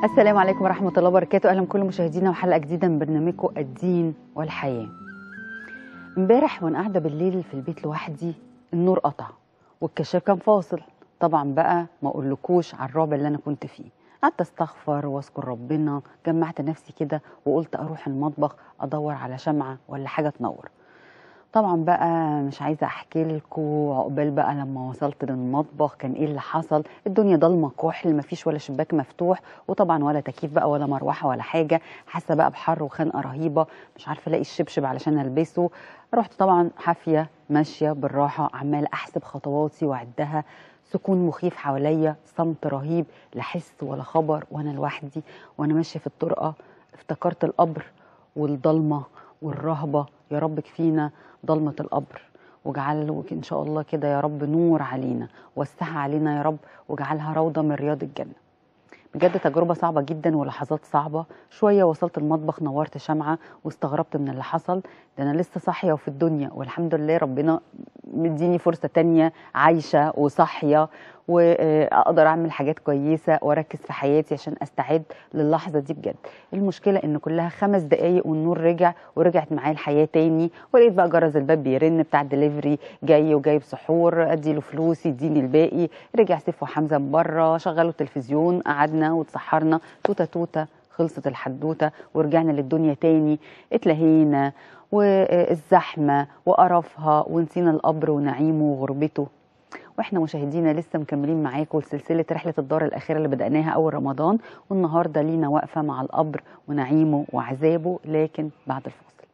السلام عليكم ورحمة الله وبركاته أهلا بكل مشاهدينا وحلقة جديدة من برنامجكم الدين والحياة امبارح وانا قاعدة بالليل في البيت لوحدي النور قطع والكشاف كان فاصل طبعا بقى ما اقولكوش على الرعب اللي انا كنت فيه قعدت استغفر واذكر ربنا جمعت نفسي كده وقلت اروح المطبخ ادور على شمعة ولا حاجة تنور طبعا بقى مش عايزه احكي لكم عقبال بقى لما وصلت للمطبخ كان ايه اللي حصل الدنيا ضلمه كحل مفيش ولا شباك مفتوح وطبعا ولا تكييف بقى ولا مروحه ولا حاجه حاسه بقى بحر وخنقه رهيبه مش عارفه الاقي الشبشب علشان البسه رحت طبعا حافيه ماشيه بالراحه عماله احسب خطواتي واعدها سكون مخيف حواليا صمت رهيب لا حس ولا خبر وانا لوحدي وانا ماشيه في الطرقه افتكرت القبر والضلمه والرهبه يا رب كفينا ضلمه القبر واجعله ان شاء الله كده يا رب نور علينا وسعها علينا يا رب واجعلها روضه من رياض الجنه بجد تجربة صعبة جدا ولحظات صعبة شوية وصلت المطبخ نورت شمعة واستغربت من اللي حصل ده أنا لسه صاحية وفي الدنيا والحمد لله ربنا مديني فرصة تانية عايشة وصاحية وأقدر أعمل حاجات كويسة وأركز في حياتي عشان أستعد للحظة دي بجد المشكلة إن كلها خمس دقايق والنور رجع ورجعت معايا الحياة تاني ولقيت بقى جرس الباب بيرن بتاع الدليفري جاي وجايب سحور أديله فلوس يديني الباقي رجع سيف وحمزة من بره شغلوا التلفزيون قعدنا واتسحرنا توتة توتة خلصت الحدوتة ورجعنا للدنيا تاني اتلهينا والزحمة وقرفها ونسينا القبر ونعيمه وغربته واحنا مشاهدينا لسه مكملين معاكم سلسله رحله الدار الاخيره اللي بداناها اول رمضان والنهارده لينا واقفه مع القبر ونعيمه وعذابه لكن بعد الفاصل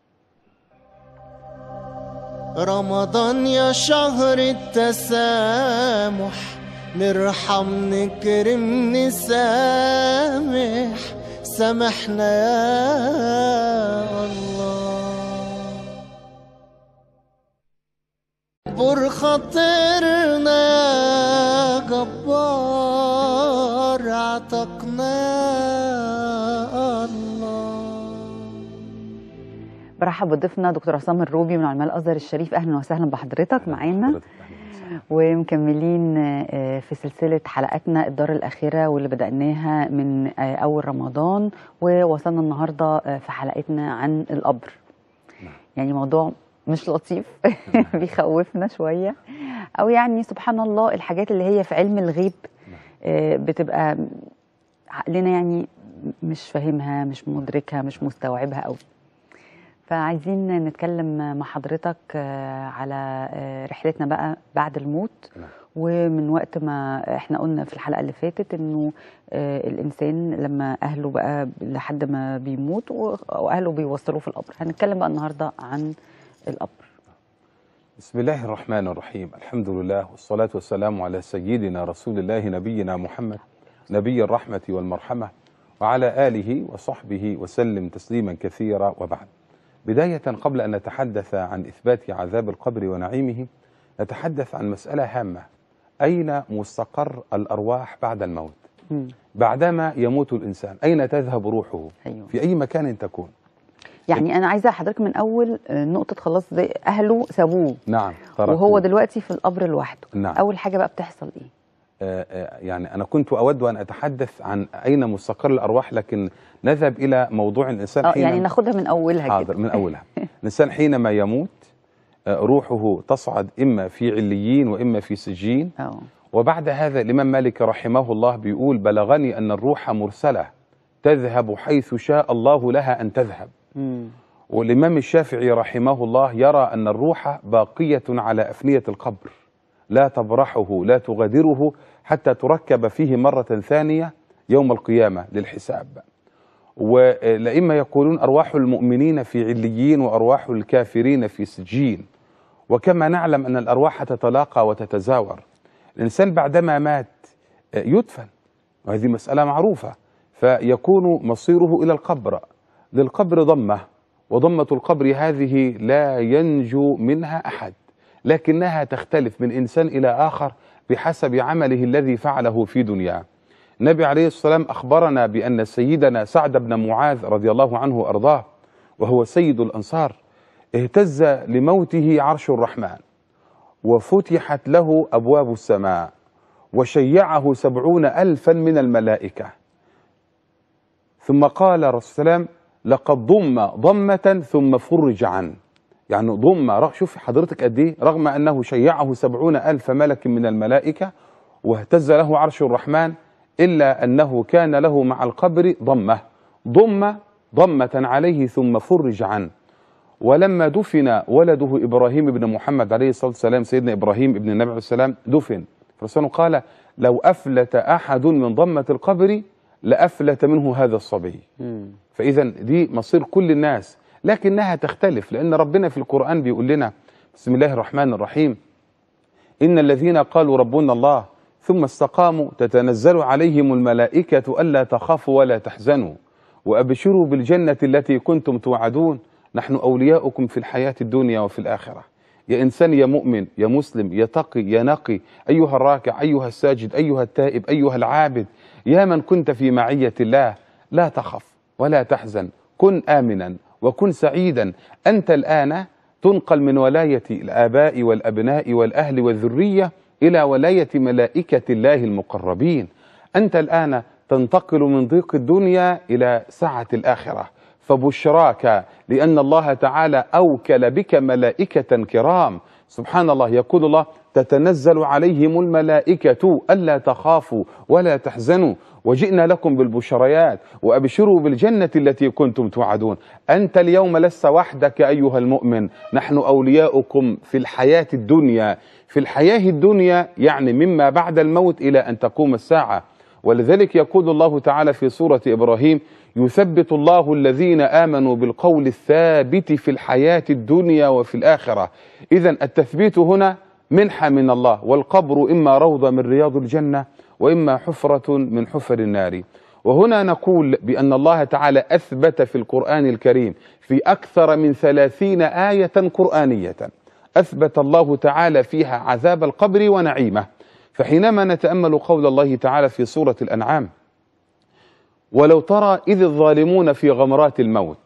رمضان يا شهر التسامح نرحم نكرم نسامح سامحنا يا الله بر خاطرنا يا جبار اعتقنا يا الله برحب بضيفنا دكتور عصام الروبي من علماء الازهر الشريف اهلا وسهلا بحضرتك معانا ومكملين آه، في سلسلة حلقاتنا الدار الأخيرة واللي بدأناها من آه، أول رمضان ووصلنا النهاردة آه، في حلقتنا عن القبر يعني موضوع مش لطيف بيخوفنا شوية أو يعني سبحان الله الحاجات اللي هي في علم الغيب آه، بتبقى عقلنا يعني مش فاهمها مش مدركها مش مستوعبها قوي فعايزين نتكلم مع حضرتك آه، على آه، رحلتنا بقى بعد الموت نعم. ومن وقت ما احنا قلنا في الحلقه اللي فاتت انه آه، الانسان لما اهله بقى لحد ما بيموت و- واهله بيوصلوه في القبر هنتكلم بقى النهارده عن القبر بسم الله الرحمن الرحيم الحمد لله والصلاة والسلام على سيدنا رسول الله نبينا محمد نبي الرحمة والمرحمة وعلى آله وصحبه وسلم تسليما كثيرا وبعد بداية قبل أن نتحدث عن إثبات عذاب القبر ونعيمه نتحدث عن مسألة هامة أين مستقر الأرواح بعد الموت مم. بعدما يموت الإنسان أين تذهب روحه أيوة. في أي مكان تكون يعني انا عايزه حضرتك من اول آه، نقطه خلاص زي اهله سابوه نعم وهو تركوه. دلوقتي في القبر لوحده نعم. اول حاجه بقى بتحصل ايه آه، آه، يعني أنا كنت أود أن أتحدث عن أين مستقر الأرواح لكن نذهب إلى موضوع الإنسان اه حين يعني ناخدها من اولها حاضر كده من أولها الإنسان حينما يموت آه، روحه تصعد إما في عليين وإما في سجين اه وبعد هذا الإمام مالك رحمه الله بيقول بلغني أن الروح مرسلة تذهب حيث شاء الله لها أن تذهب مم. والإمام الشافعي رحمه الله يرى أن الروح باقية على أفنية القبر لا تبرحه لا تغادره حتى تركب فيه مرة ثانية يوم القيامة للحساب والأئمة يقولون أرواح المؤمنين في عليين وأرواح الكافرين في سجين وكما نعلم أن الأرواح تتلاقى وتتزاور الإنسان بعدما مات يدفن وهذه مسألة معروفة فيكون مصيره إلى القبر للقبر ضمة وضمة القبر هذه لا ينجو منها أحد لكنها تختلف من إنسان إلى آخر بحسب عمله الذي فعله في دنياه النبي عليه الصلاة والسلام أخبرنا بأن سيدنا سعد بن معاذ رضي الله عنه وأرضاه وهو سيد الأنصار اهتز لموته عرش الرحمن وفتحت له أبواب السماء وشيعه سبعون ألفا من الملائكة ثم قال الرسول صلى الله عليه وسلم لقد ضم ضمة ثم فرج عنه يعني ضم رغ- شوف حضرتك قد ايه رغم انه شيعه سبعون الف ملك من الملائكه واهتز له عرش الرحمن الا انه كان له مع القبر ضمه ضم ضمه عليه ثم فرج عنه ولما دفن ولده ابراهيم بن محمد عليه الصلاه والسلام سيدنا ابراهيم ابن النبي عليه السلام دفن فالرسول قال لو افلت احد من ضمه القبر لافلت منه هذا الصبي فاذا دي مصير كل الناس لكنها تختلف لان ربنا في القران بيقول لنا بسم الله الرحمن الرحيم ان الذين قالوا ربنا الله ثم استقاموا تتنزل عليهم الملائكه الا تخافوا ولا تحزنوا وابشروا بالجنه التي كنتم توعدون نحن اولياؤكم في الحياه الدنيا وفي الاخره يا انسان يا مؤمن يا مسلم يا تقي يا نقي ايها الراكع ايها الساجد ايها التائب ايها العابد يا من كنت في معيه الله لا تخف ولا تحزن كن امنا وكن سعيدا انت الان تنقل من ولايه الاباء والابناء والاهل والذريه الى ولايه ملائكه الله المقربين انت الان تنتقل من ضيق الدنيا الى سعه الاخره فبشراك لان الله تعالى اوكل بك ملائكه كرام سبحان الله يقول الله تتنزل عليهم الملائكه الا تخافوا ولا تحزنوا وجئنا لكم بالبشريات وابشروا بالجنه التي كنتم توعدون انت اليوم لست وحدك ايها المؤمن نحن اولياؤكم في الحياه الدنيا في الحياه الدنيا يعني مما بعد الموت الى ان تقوم الساعه ولذلك يقول الله تعالى في سوره ابراهيم يثبت الله الذين امنوا بالقول الثابت في الحياه الدنيا وفي الاخره اذا التثبيت هنا منحه من الله والقبر اما روضه من رياض الجنه واما حفره من حفر النار وهنا نقول بان الله تعالى اثبت في القران الكريم في اكثر من ثلاثين ايه قرانيه اثبت الله تعالى فيها عذاب القبر ونعيمه فحينما نتامل قول الله تعالى في سوره الانعام ولو ترى إذ الظالمون في غمرات الموت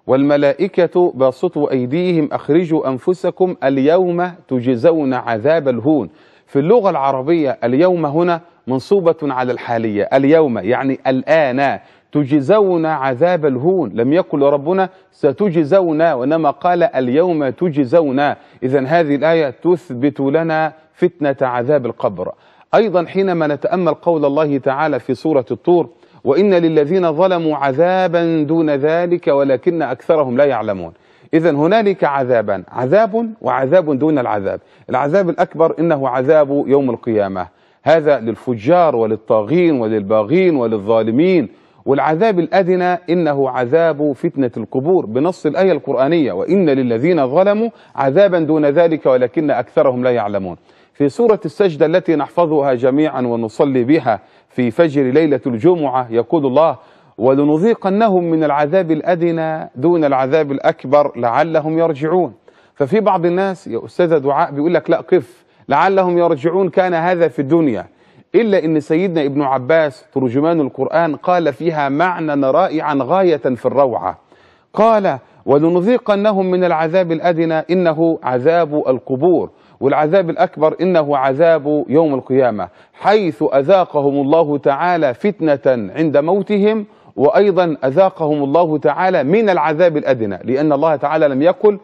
والملائكة باسطوا أيديهم أخرجوا أنفسكم اليوم تجزون عذاب الهون في اللغة العربية اليوم هنا منصوبة على الحالية اليوم يعني الآن تجزون عذاب الهون لم يقل ربنا ستجزون وإنما قال اليوم تجزون إذا هذه الآية تثبت لنا فتنة عذاب القبر أيضا حينما نتأمل قول الله تعالى في سورة الطور وإن للذين ظلموا عذابا دون ذلك ولكن أكثرهم لا يعلمون إذا هنالك عذابا عذاب وعذاب دون العذاب العذاب الأكبر إنه عذاب يوم القيامة هذا للفجار وللطاغين وللباغين وللظالمين والعذاب الأدنى إنه عذاب فتنة القبور بنص الآية القرآنية وإن للذين ظلموا عذابا دون ذلك ولكن أكثرهم لا يعلمون في سورة السجدة التي نحفظها جميعا ونصلي بها في فجر ليلة الجمعة يقول الله ولنذيقنهم من العذاب الأدنى دون العذاب الأكبر لعلهم يرجعون ففي بعض الناس يا أستاذ دعاء بيقول لك لا قف لعلهم يرجعون كان هذا في الدنيا إلا أن سيدنا ابن عباس ترجمان القرآن قال فيها معنى رائعا غاية في الروعة قال ولنذيقنهم من العذاب الأدنى إنه عذاب القبور والعذاب الأكبر إنه عذاب يوم القيامة حيث أذاقهم الله تعالى فتنة عند موتهم وأيضا أذاقهم الله تعالى من العذاب الأدنى لأن الله تعالى لم يقل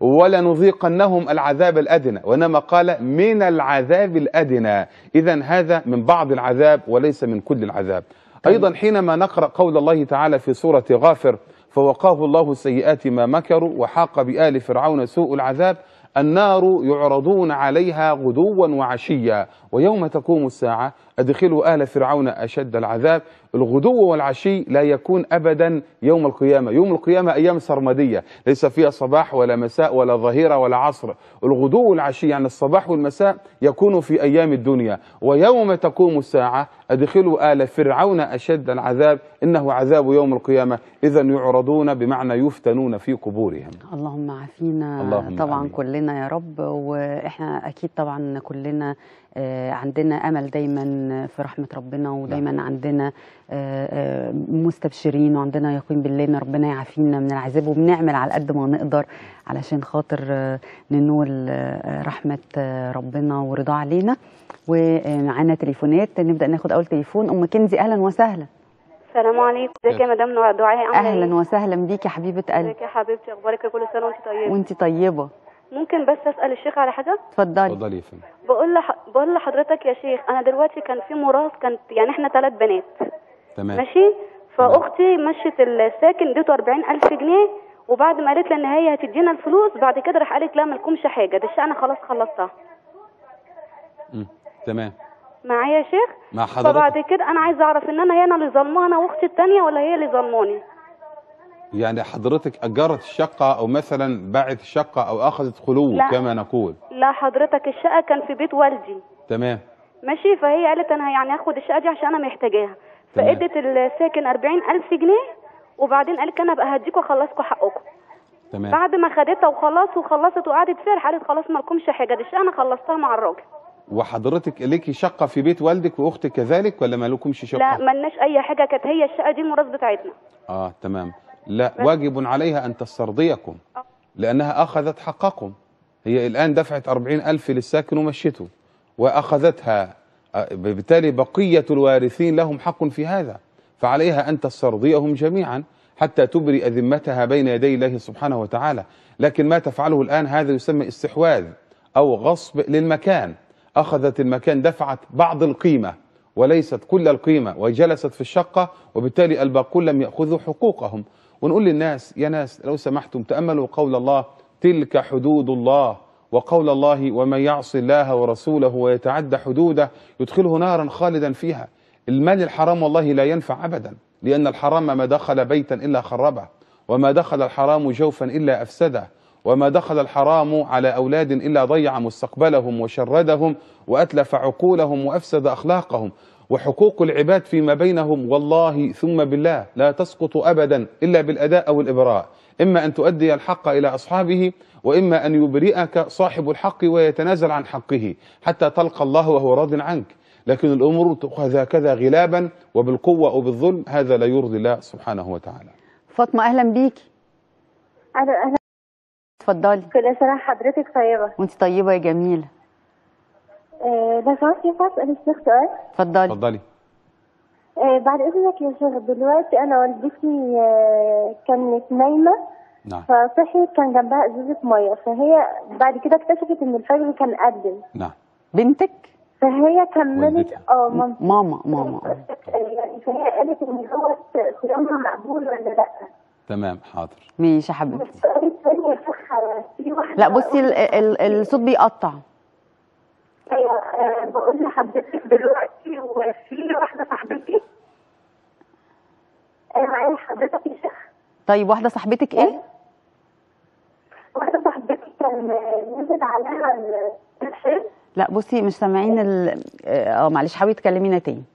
ولنذيقنهم العذاب الأدنى وإنما قال من العذاب الأدنى إذا هذا من بعض العذاب وليس من كل العذاب أيضا حينما نقرأ قول الله تعالى في سورة غافر فوقاه الله سيئات ما مكروا وحاق بآل فرعون سوء العذاب النار يعرضون عليها غدوا وعشيا ويوم تقوم الساعة أدخلوا آل فرعون أشد العذاب الغدو والعشي لا يكون أبدا يوم القيامة يوم القيامة أيام سرمدية ليس فيها صباح ولا مساء ولا ظهيرة ولا عصر الغدو والعشي يعني الصباح والمساء يكون في أيام الدنيا ويوم تقوم الساعة أدخلوا آل فرعون أشد العذاب إنه عذاب يوم القيامة إذا يعرضون بمعنى يفتنون في قبورهم اللهم عافينا اللهم طبعا آمين. كلنا يا رب واحنا اكيد طبعا كلنا آه، عندنا امل دايما في رحمه ربنا ودايما عندنا آه، آه، مستبشرين وعندنا يقين بالله ان ربنا يعافينا من العذاب وبنعمل على قد ما نقدر علشان خاطر آه، ننول آه، رحمه آه، ربنا ورضاه علينا ومعانا تليفونات نبدا ناخد اول تليفون ام كنزي اهلا وسهلا السلام عليكم ازيك يا مدام نوع دعاء عامله اهلا ايه وسهلا بيكي يا حبيبه قلبي ازيك يا حبيبتي اخبارك إيه؟ كل سنه وانت طيبه وانت طيبه ممكن بس اسال الشيخ على حاجه اتفضلي اتفضلي يا فندم بقول لح... بقول لحضرتك يا شيخ انا دلوقتي كان في ميراث كانت يعني احنا ثلاث بنات تمام ماشي فاختي مشت الساكن اديته 40000 جنيه وبعد ما قالت لي ان هي هتدينا الفلوس بعد كده راح قالت لا مالكمش حاجه ده الشقه انا خلاص خلصتها مم. تمام معايا يا شيخ مع حضرتك فبعد كده انا عايزه اعرف ان انا هي انا اللي ظلمانه انا واختي الثانيه ولا هي اللي ظلماني يعني حضرتك اجرت الشقه او مثلا باعت الشقه او اخذت خلو لا. كما نقول لا حضرتك الشقه كان في بيت والدي تمام ماشي فهي قالت انا يعني هاخد الشقه دي عشان انا محتاجاها تمام. فادت الساكن 40000 جنيه وبعدين قالت انا ابقى هديكوا اخلصكوا حقكم تمام بعد ما خدتها وخلاص وخلصت وقعدت فرح قالت خلاص مالكمش حاجه دي الشقه انا خلصتها مع الراجل وحضرتك ليكي شقه في بيت والدك واختك كذلك ولا ما لكمش شقه لا ملناش اي حاجه كانت هي الشقه دي الميراث بتاعتنا اه تمام لا واجب عليها أن تسترضيكم لأنها أخذت حقكم هي الآن دفعت أربعين ألف للساكن ومشته وأخذتها آه، بالتالي بقية الوارثين لهم حق في هذا فعليها أن تسترضيهم جميعا حتى تبرئ ذمتها بين يدي الله سبحانه وتعالى لكن ما تفعله الآن هذا يسمى استحواذ أو غصب للمكان أخذت المكان دفعت بعض القيمة وليست كل القيمة وجلست في الشقة وبالتالي الباقون لم يأخذوا حقوقهم ونقول للناس يا ناس لو سمحتم تأملوا قول الله تلك حدود الله وقول الله ومن يعص الله ورسوله ويتعدى حدوده يدخله نارا خالدا فيها المال الحرام والله لا ينفع أبدا لأن الحرام ما دخل بيتا إلا خربه وما دخل الحرام جوفا إلا أفسده وما دخل الحرام على أولاد إلا ضيع مستقبلهم وشردهم وأتلف عقولهم وأفسد أخلاقهم وحقوق العباد فيما بينهم والله ثم بالله لا تسقط أبدا إلا بالأداء أو الإبراء إما أن تؤدي الحق إلى أصحابه وإما أن يبرئك صاحب الحق ويتنازل عن حقه حتى تلقى الله وهو راض عنك لكن الأمور تؤخذ هكذا غلابا وبالقوة أو بالظلم هذا لا يرضي الله سبحانه وتعالى فاطمه اهلا بيكي اهلا اهلا اتفضلي كل سنه حضرتك طيبه وانت طيبه يا جميله آه لو سمحت ينفع اسال الشيخ سؤال اتفضلي اتفضلي آه بعد اذنك يا شيخ دلوقتي انا والدتي آه كانت نايمه نعم فصحيت كان جنبها ازازه ميه فهي بعد كده اكتشفت ان الفجر كان قدم نعم بنتك فهي كملت والدتها. اه مامتي ماما ماما آه. يعني فهي قالت ان هو صيامها مقبول ولا لا تمام حاضر ماشي يا حبيبتي السؤال الثاني يا شيخ آه، في واحده لا بصي ال- ال- الصوت بيقطع ايوه آه، بقول لحضرتك دلوقتي وفي واحده صاحبتي آه، معايا حضرتك يا شيخ طيب واحده صاحبتك ايه واحدة صاحبتي كان نزل عليها الحيض لا بصي مش سامعين ال اه معلش حاولي تكلمينا تاني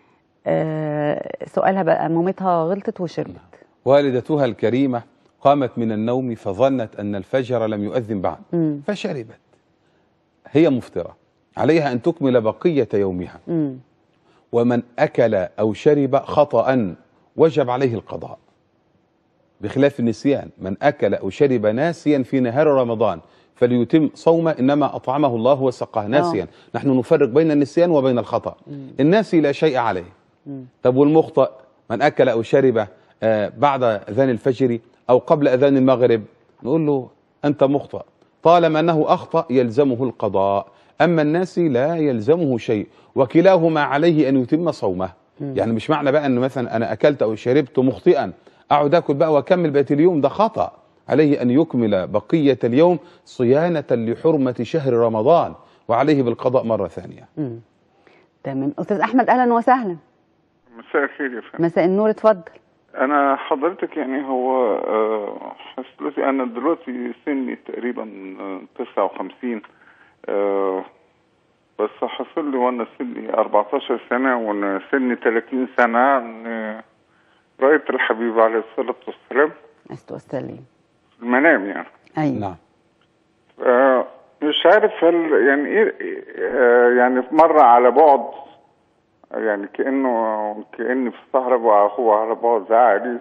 آه سؤالها بقى مامتها غلطت وشربت والدتها الكريمة قامت من النوم فظنت أن الفجر لم يؤذن بعد مم. فشربت هي مفطرة عليها أن تكمل بقية يومها امم ومن أكل أو شرب خطأ وجب عليه القضاء بخلاف النسيان من أكل أو شرب ناسيا في نهار رمضان فليتم صومه إنما أطعمه الله وسقاه ناسيا نحن نفرق بين النسيان وبين الخطأ الناسي لا شيء عليه طب والمخطئ من أكل أو شرب آه، بعد أذان الفجر أو قبل أذان المغرب نقول له أنت مخطئ طالما أنه أخطأ يلزمه القضاء أما الناسي لا يلزمه شيء وكلاهما عليه أن يتم صومه يعني مش معنى بقى أن مثلا أنا أكلت أو شربت مخطئا أقعد أكل بقى وأكمل بقية اليوم ده خطأ عليه أن يكمل بقية اليوم صيانة لحرمة شهر رمضان وعليه بالقضاء مرة ثانية امم تمام استاذ احمد اهلا وسهلا مساء الخير يا فندم مساء النور اتفضل انا حضرتك يعني هو آه، حسيت انا دلوقتي سني تقريبا آه، 59 آه، بس حصل لي وانا سني 14 سنه وانا سني 30 سنه ان رايت الحبيب عليه الصلاه والسلام استو السلام في المنام يعني ايوه نعم آه، مش عارف هل يعني ايه آه، يعني في مره على بعد يعني كانه كاني في الصحراء وهو على بعد زعلي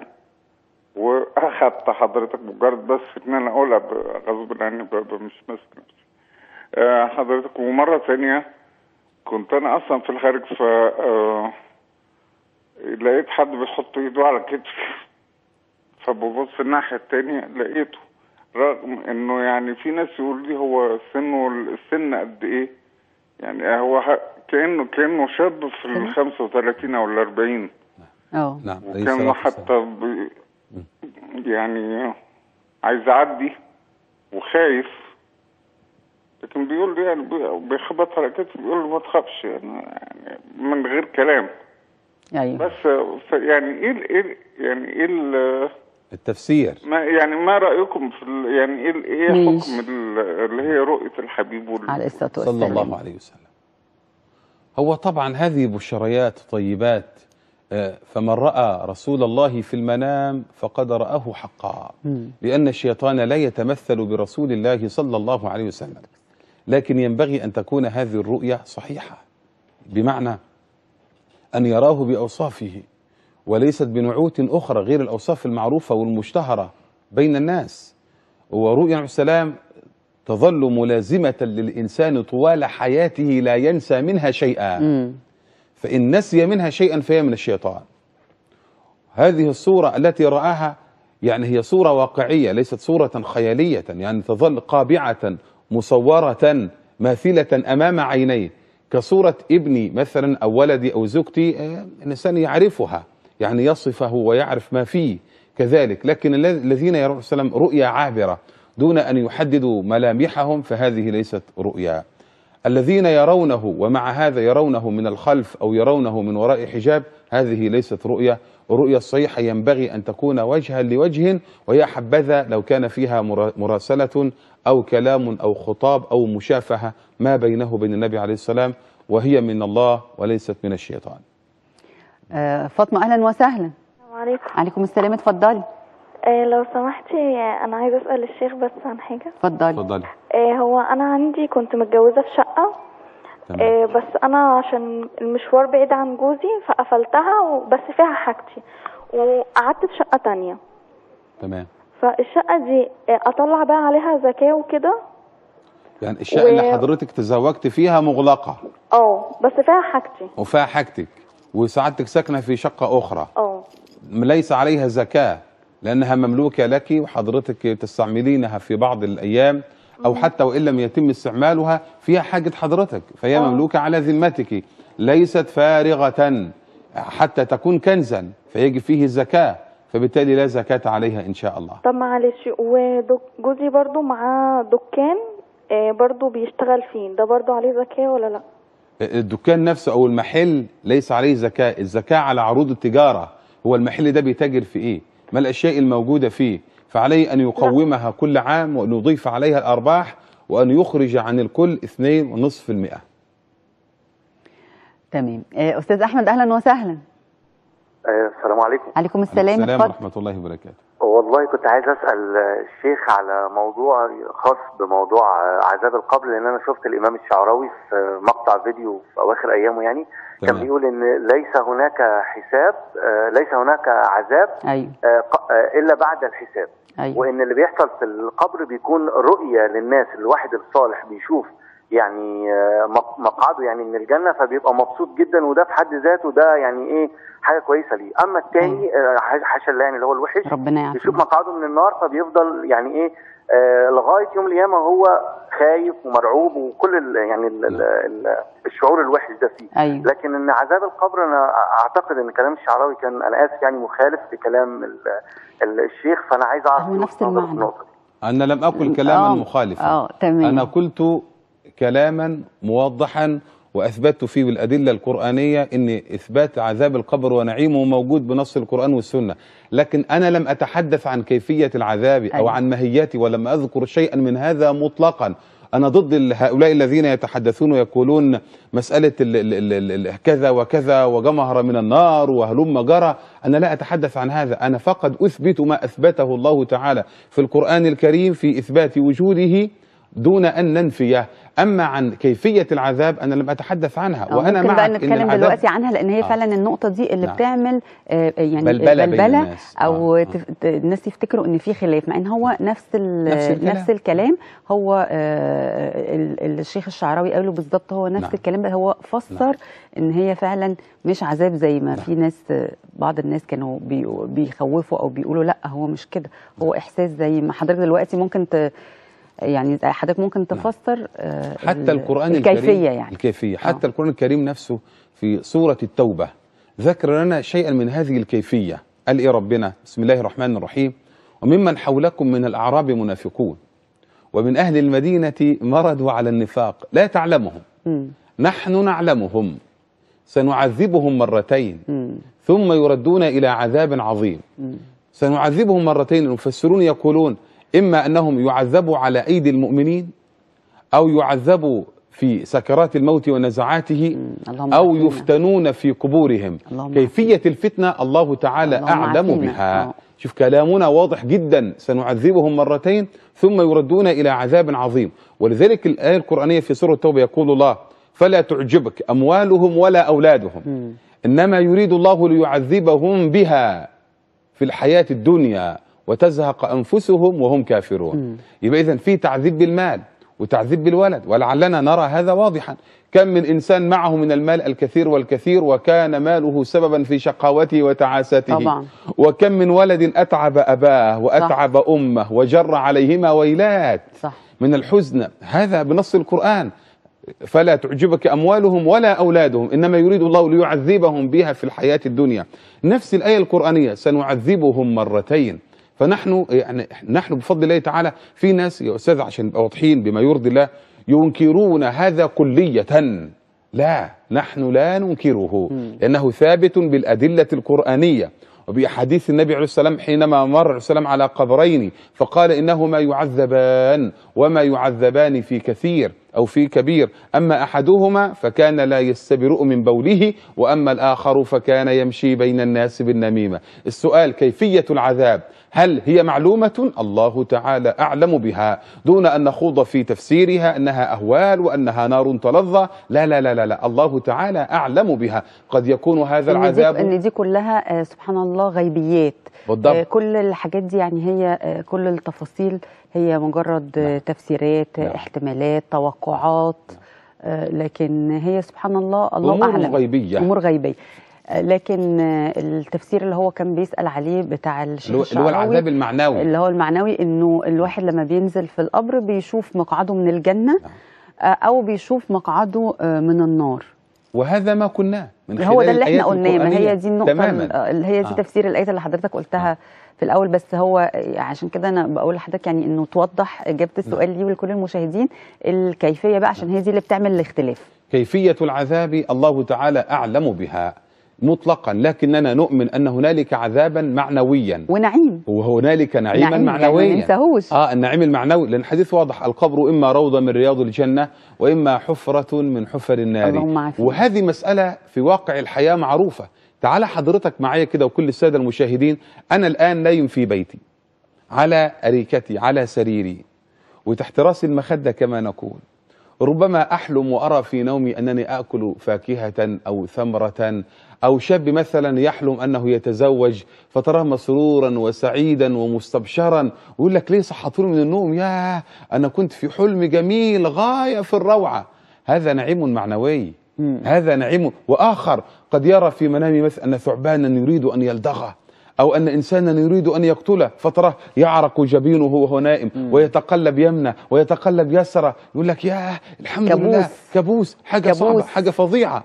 واخدت حضرتك مجرد بس ان انا اقولها ب- غصب عني ب- ب- مش ماسك نفسي آه، حضرتك ومره ثانيه كنت انا اصلا في الخارج ف آه، لقيت حد بيحط ايده على كتفي فببص الناحية التانية لقيته رغم انه يعني في ناس يقول لي هو سنه السن قد ايه يعني هو ه- كأنه كأنه شاب في ال 35 او ال 40 اه نعم عليه وكان الصلاة حتى ب... يعني عايز اعدي وخايف لكن بيقول لي يعني بي- بيخبط على كتفي بيقول لي ما تخافش يعني, يعني من غير كلام ايوه بس ف- يعني ايه ال- ايه ال- يعني ايه ال- التفسير ما يعني ما رايكم في ال- يعني ايه ال- ايه ماشي. حكم ال- اللي هي رؤيه الحبيب وال... عليه الصلاه صلى والسلام الله عليه وسلم هو طبعا هذه بشريات طيبات آه، فمن رأى رسول الله في المنام فقد رآه حقا مم. لأن الشيطان لا يتمثل برسول الله صلى الله عليه وسلم لكن ينبغي أن تكون هذه الرؤية صحيحة بمعنى أن يراه بأوصافه وليست بنعوت أخرى غير الأوصاف المعروفة والمشتهرة بين الناس ورؤيا عليه السلام تظل ملازمة للإنسان طوال حياته لا ينسى منها شيئا مم. فإن نسي منها شيئا فهي من الشيطان هذه الصورة التي رآها يعني هي صورة واقعية ليست صورة خيالية يعني تظل قابعة مصورة ماثلة أمام عينيه كصورة ابني مثلا أو ولدي أو زوجتي آه، الإنسان يعرفها يعني يصفه ويعرف ما فيه كذلك لكن الذ- الذين يرون السلام رؤيا عابرة دون أن يحددوا ملامحهم فهذه ليست رؤيا الذين يرونه ومع هذا يرونه من الخلف او يرونه من وراء حجاب هذه ليست رؤيه الرؤيه الصحيحه ينبغي ان تكون وجها لوجه ويا حبذا لو كان فيها مرا- مراسله او كلام او خطاب او مشافهه ما بينه وبين النبي عليه السلام وهي من الله وليست من الشيطان آه فاطمه اهلا وسهلا السلام عليكم عليكم السلام اتفضلي آه لو سمحتي آه، انا عايزه اسال الشيخ بس عن حاجه اتفضلي اتفضلي آه هو انا عندي كنت متجوزه في شقه تمام آه بس انا عشان المشوار بعيد عن جوزي فقفلتها وبس فيها حاجتي وقعدت في شقه تانية تمام فالشقه دي آه اطلع بقى عليها زكاه وكده يعني الشقه اللي و- حضرتك تزوجت فيها مغلقه اه بس فيها حاجتي وفيها حاجتك وسعادتك ساكنه في شقه اخرى اه ليس عليها زكاة لأنها مملوكة لك وحضرتك تستعملينها في بعض الأيام أو حتى وإن لم يتم استعمالها فيها حاجة حضرتك فهي آه. مملوكة على ذمتك ليست فارغة حتى تكون كنزا فيجب فيه الزكاة فبالتالي لا زكاة عليها إن شاء الله طب معلش وجوزي برضو معاه دكان آه برضو بيشتغل فيه ده برضو عليه زكاه ولا لا الدكان نفسه أو المحل ليس عليه زكاة الزكاة على عروض التجارة هو المحل ده بيتاجر في إيه ما الأشياء الموجودة فيه فعليه أن يقومها كل عام وأن يضيف عليها الأرباح وأن يخرج عن الكل 2.5% تمام آه استاذ احمد اهلا وسهلا آه، السلام عليكم عليكم السلام السلام اتفضل ورحمة الله وبركاته والله كنت عايز اسال الشيخ على موضوع خاص بموضوع آه، عذاب القبر لان انا شفت الامام الشعراوي في مقطع فيديو في اواخر ايامه يعني كان تمام. بيقول ان ليس هناك حساب آه، ليس هناك عذاب ايوه آه، ق- آه، الا بعد الحساب ايوه وان اللي بيحصل في القبر بيكون رؤيه للناس الواحد الصالح بيشوف يعني آه، مق- مقعده يعني من الجنه فبيبقى مبسوط جدا وده في حد ذاته ده يعني ايه حاجه كويسه ليه اما التاني آه، حاش- حاشا الله يعني اللي هو الوحش ربنا يعافيك يشوف مقعده من النار فبيفضل يعني ايه آه لغايه يوم القيامه هو خايف ومرعوب وكل ال يعني ال ال ال الشعور الوحش ده فيه ايوه لكن ان عذاب القبر انا اعتقد ان كلام الشعراوي كان انا اسف يعني مخالف لكلام ال- ال- الشيخ فانا عايز اعرف هو نفس نقطة في المعنى. النقطة دي. أنا لم أقل كلاما آه، مخالفا اه تمام أنا قلت كلاما موضحا وأثبتت فيه بالأدلة القرآنية أن إثبات عذاب القبر ونعيمه موجود بنص القرآن والسنة لكن أنا لم أتحدث عن كيفية العذاب أو أيوة. عن ماهيته ولم أذكر شيئا من هذا مطلقا أنا ضد ال- هؤلاء الذين يتحدثون ويقولون مسألة ال ال ال ال كذا وكذا وجمهر من النار وهلم جرى أنا لا أتحدث عن هذا أنا فقط أثبت ما أثبته الله تعالى في القرآن الكريم في إثبات وجوده دون ان ننفيه اما عن كيفيه العذاب انا لم اتحدث عنها آه، وانا ممكن معك بقى إن نتكلم العذاب- دلوقتي عنها لان هي آه. فعلا النقطه دي اللي نعم. بتعمل آه، يعني بلبلة بين بلبله الناس. او آه، تف... ت- الناس يفتكروا ان في خلاف مع ان هو نفس ال... نفس الكلام. نفس الكلام هو آه، ال- الشيخ الشعراوي قاله بالظبط هو نفس نعم. الكلام بقى هو فسر ان هي فعلا مش عذاب زي ما في ناس آه، بعض الناس كانوا بي... بيخوفوا او بيقولوا لا هو مش كده هو احساس زي ما حضرتك دلوقتي ممكن ت... يعني حضرتك ممكن تفسر آه، حتى ال- القرآن الكيفيه الكريم يعني الكيفية حتى القرآن الكريم نفسه في سورة التوبة ذكر لنا شيئا من هذه الكيفية قال إيه ربنا بسم الله الرحمن الرحيم وممن حولكم من الأعراب منافقون ومن أهل المدينة مردوا على النفاق لا تعلمهم مم. نحن نعلمهم سنعذبهم مرتين مم. ثم يردون إلى عذاب عظيم سنعذبهم مرتين المفسرون يقولون إما أنهم يعذبوا على أيدي المؤمنين أو يعذبوا في سكرات الموت ونزعاته اللهم أو عافينا. يفتنون في قبورهم اللهم كيفية الفتنة الله تعالى اللهم أعلم عافينا. بها آه. شوف كلامنا واضح جدا سنعذبهم مرتين ثم يردون إلى عذاب عظيم ولذلك الآية القرآنية في سورة التوبة يقول الله فلا تعجبك أموالهم ولا أولادهم إنما يريد الله ليعذبهم بها في الحياة الدنيا وتزهق أنفسهم وهم كافرون يبقى إذن في تعذيب بالمال وتعذيب بالولد ولعلنا نرى هذا واضحا كم من إنسان معه من المال الكثير والكثير وكان ماله سببا في شقاوته وتعاسته طبعا. وكم من ولد أتعب أباه وأتعب أمه وجر عليهما ويلات صح من الحزن هذا بنص القرآن فلا تعجبك أموالهم ولا أولادهم إنما يريد الله ليعذبهم بها في الحياة الدنيا نفس الآية القرآنية سنعذبهم مرتين فنحن يعني نحن بفضل الله تعالى في ناس يا أستاذ عشان نبقى واضحين بما يرضي الله ينكرون هذا كلية لا نحن لا ننكره لأنه ثابت بالأدلة القرآنية وبأحاديث النبي عليه السلام حينما مر عليه السلام على قبرين فقال إنهما يعذبان وما يعذبان في كثير أو في كبير أما أحدهما فكان لا يستبرئ من بوله وأما الآخر فكان يمشي بين الناس بالنميمة السؤال كيفية العذاب هل هي معلومة الله تعالى أعلم بها دون أن نخوض في تفسيرها أنها أهوال وأنها نار تلظى لا لا لا لا, لا. الله تعالى أعلم بها قد يكون هذا ان دي, العذاب ان دي كلها آه، سبحان الله غيبيات بالضبط. آه، كل الحاجات دي يعني هي آه، كل التفاصيل هي مجرد آه، تفسيرات آه، نعم. احتمالات توقعات آه، لكن هي سبحان الله الله أمور اعلم غيبية. امور غيبيه آه، لكن آه، التفسير اللي هو كان بيسال عليه بتاع الشيخ اللي هو- اللي هو الشعراوي العذاب المعنوي اللي هو المعنوي انه الواحد لما بينزل في القبر بيشوف مقعده من الجنه آه، او بيشوف مقعده آه، من النار وهذا ما كنا من هو ده خلال اللي احنا الآيات قلناه ما القرآنية. هي دي النقطه تماما ال- آه، اللي هي دي آه. تفسير الايه اللي حضرتك قلتها في الاول بس هو عشان كده انا بقول لحضرتك يعني انه توضح اجابه السؤال ليه ولكل المشاهدين الكيفيه بقى عشان هي دي اللي بتعمل الاختلاف كيفية العذاب الله تعالى أعلم بها مطلقا لكننا نؤمن أن هنالك عذابا معنويا ونعيم وهنالك نعيما نعيم، يعني معنويا ما ننساهوش. اه النعيم المعنوي لان الحديث واضح القبر اما روضه من رياض الجنه واما حفره من حفر النار اللهم عافينا. وهذه مساله في واقع الحياه معروفه تعال حضرتك معايا كده وكل الساده المشاهدين انا الان نايم في بيتي على اريكتي على سريري وتحت راسي المخده كما نقول ربما احلم وارى في نومي انني اكل فاكهه او ثمره او شاب مثلا يحلم انه يتزوج فتراه مسرورا وسعيدا ومستبشرا ويقول لك ليه صحتوني من النوم يا انا كنت في حلم جميل غايه في الروعه هذا نعيم معنوي هذا نعيم واخر قد يرى في منامه مثلا ان ثعبانا يريد ان يلدغه أو أن إنسانا يريد أن يقتله فتراه يعرق جبينه وهو نائم ويتقلب يمنة ويتقلب يسرة يقول لك يا الحمد كابوس. لله كابوس حاجة كابوس. صعبة حاجة فظيعة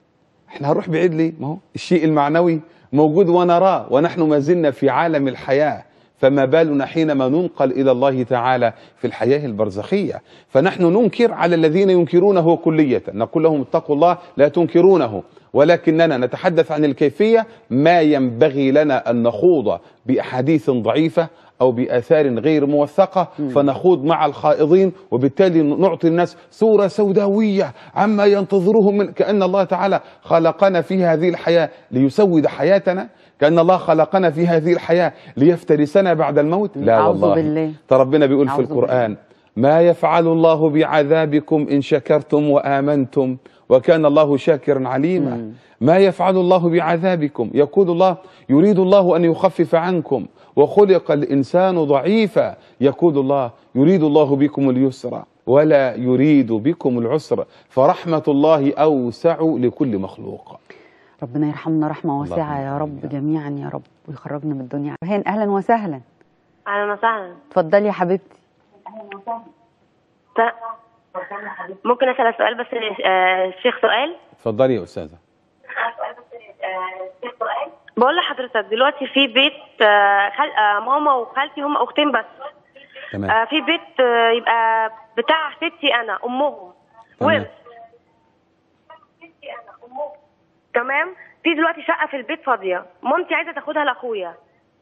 احنا هنروح بعيد ليه؟ ما هو الشيء المعنوي موجود ونراه ونحن ما زلنا في عالم الحياة فما بالنا حينما ننقل إلى الله تعالى في الحياة البرزخية فنحن ننكر على الذين ينكرونه كلية نقول لهم اتقوا الله لا تنكرونه ولكننا نتحدث عن الكيفية ما ينبغي لنا أن نخوض بأحاديث ضعيفة أو بآثار غير موثقة فنخوض مع الخائضين وبالتالي نعطي الناس صورة سوداوية عما ينتظرهم من كأن الله تعالى خلقنا في هذه الحياة ليسود حياتنا كأن الله خلقنا في هذه الحياة ليفترسنا بعد الموت لا أعوذ والله بالله. ترى ربنا بيقول في أعوذ القرآن ما يفعل الله بعذابكم إن شكرتم وآمنتم وكان الله شاكرا عليما ما يفعل الله بعذابكم يقول الله يريد الله أن يخفف عنكم وخلق الإنسان ضعيفا يقول الله يريد الله بكم اليسر ولا يريد بكم العسر فرحمة الله أوسع لكل مخلوق ربنا يرحمنا رحمه واسعه يا رب جميعا يا رب ويخرجنا من الدنيا رهان اهلا وسهلا اهلا وسهلا اتفضلي يا حبيبتي ت- ممكن اسال سؤال بس آه، الشيخ سؤال اتفضلي يا أستاذة بقول لحضرتك دلوقتي في بيت آه، خل... آه، ماما وخالتي هم اختين بس تمام آه، في بيت آه، يبقى بتاع ستي انا امهم تمام. ورث تمام في دلوقتي شقه في البيت فاضيه مامتي عايزه تاخدها لاخويا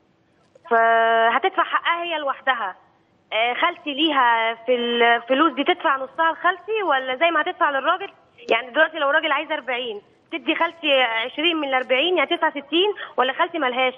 فهتدفع حقها هي لوحدها آه، خالتي ليها في الفلوس دي تدفع نصها لخالتي ولا زي ما هتدفع للراجل يعني دلوقتي لو راجل عايز 40 تدي خالتي 20 من ال 40 يعني تدفع 60 ولا خالتي ملهاش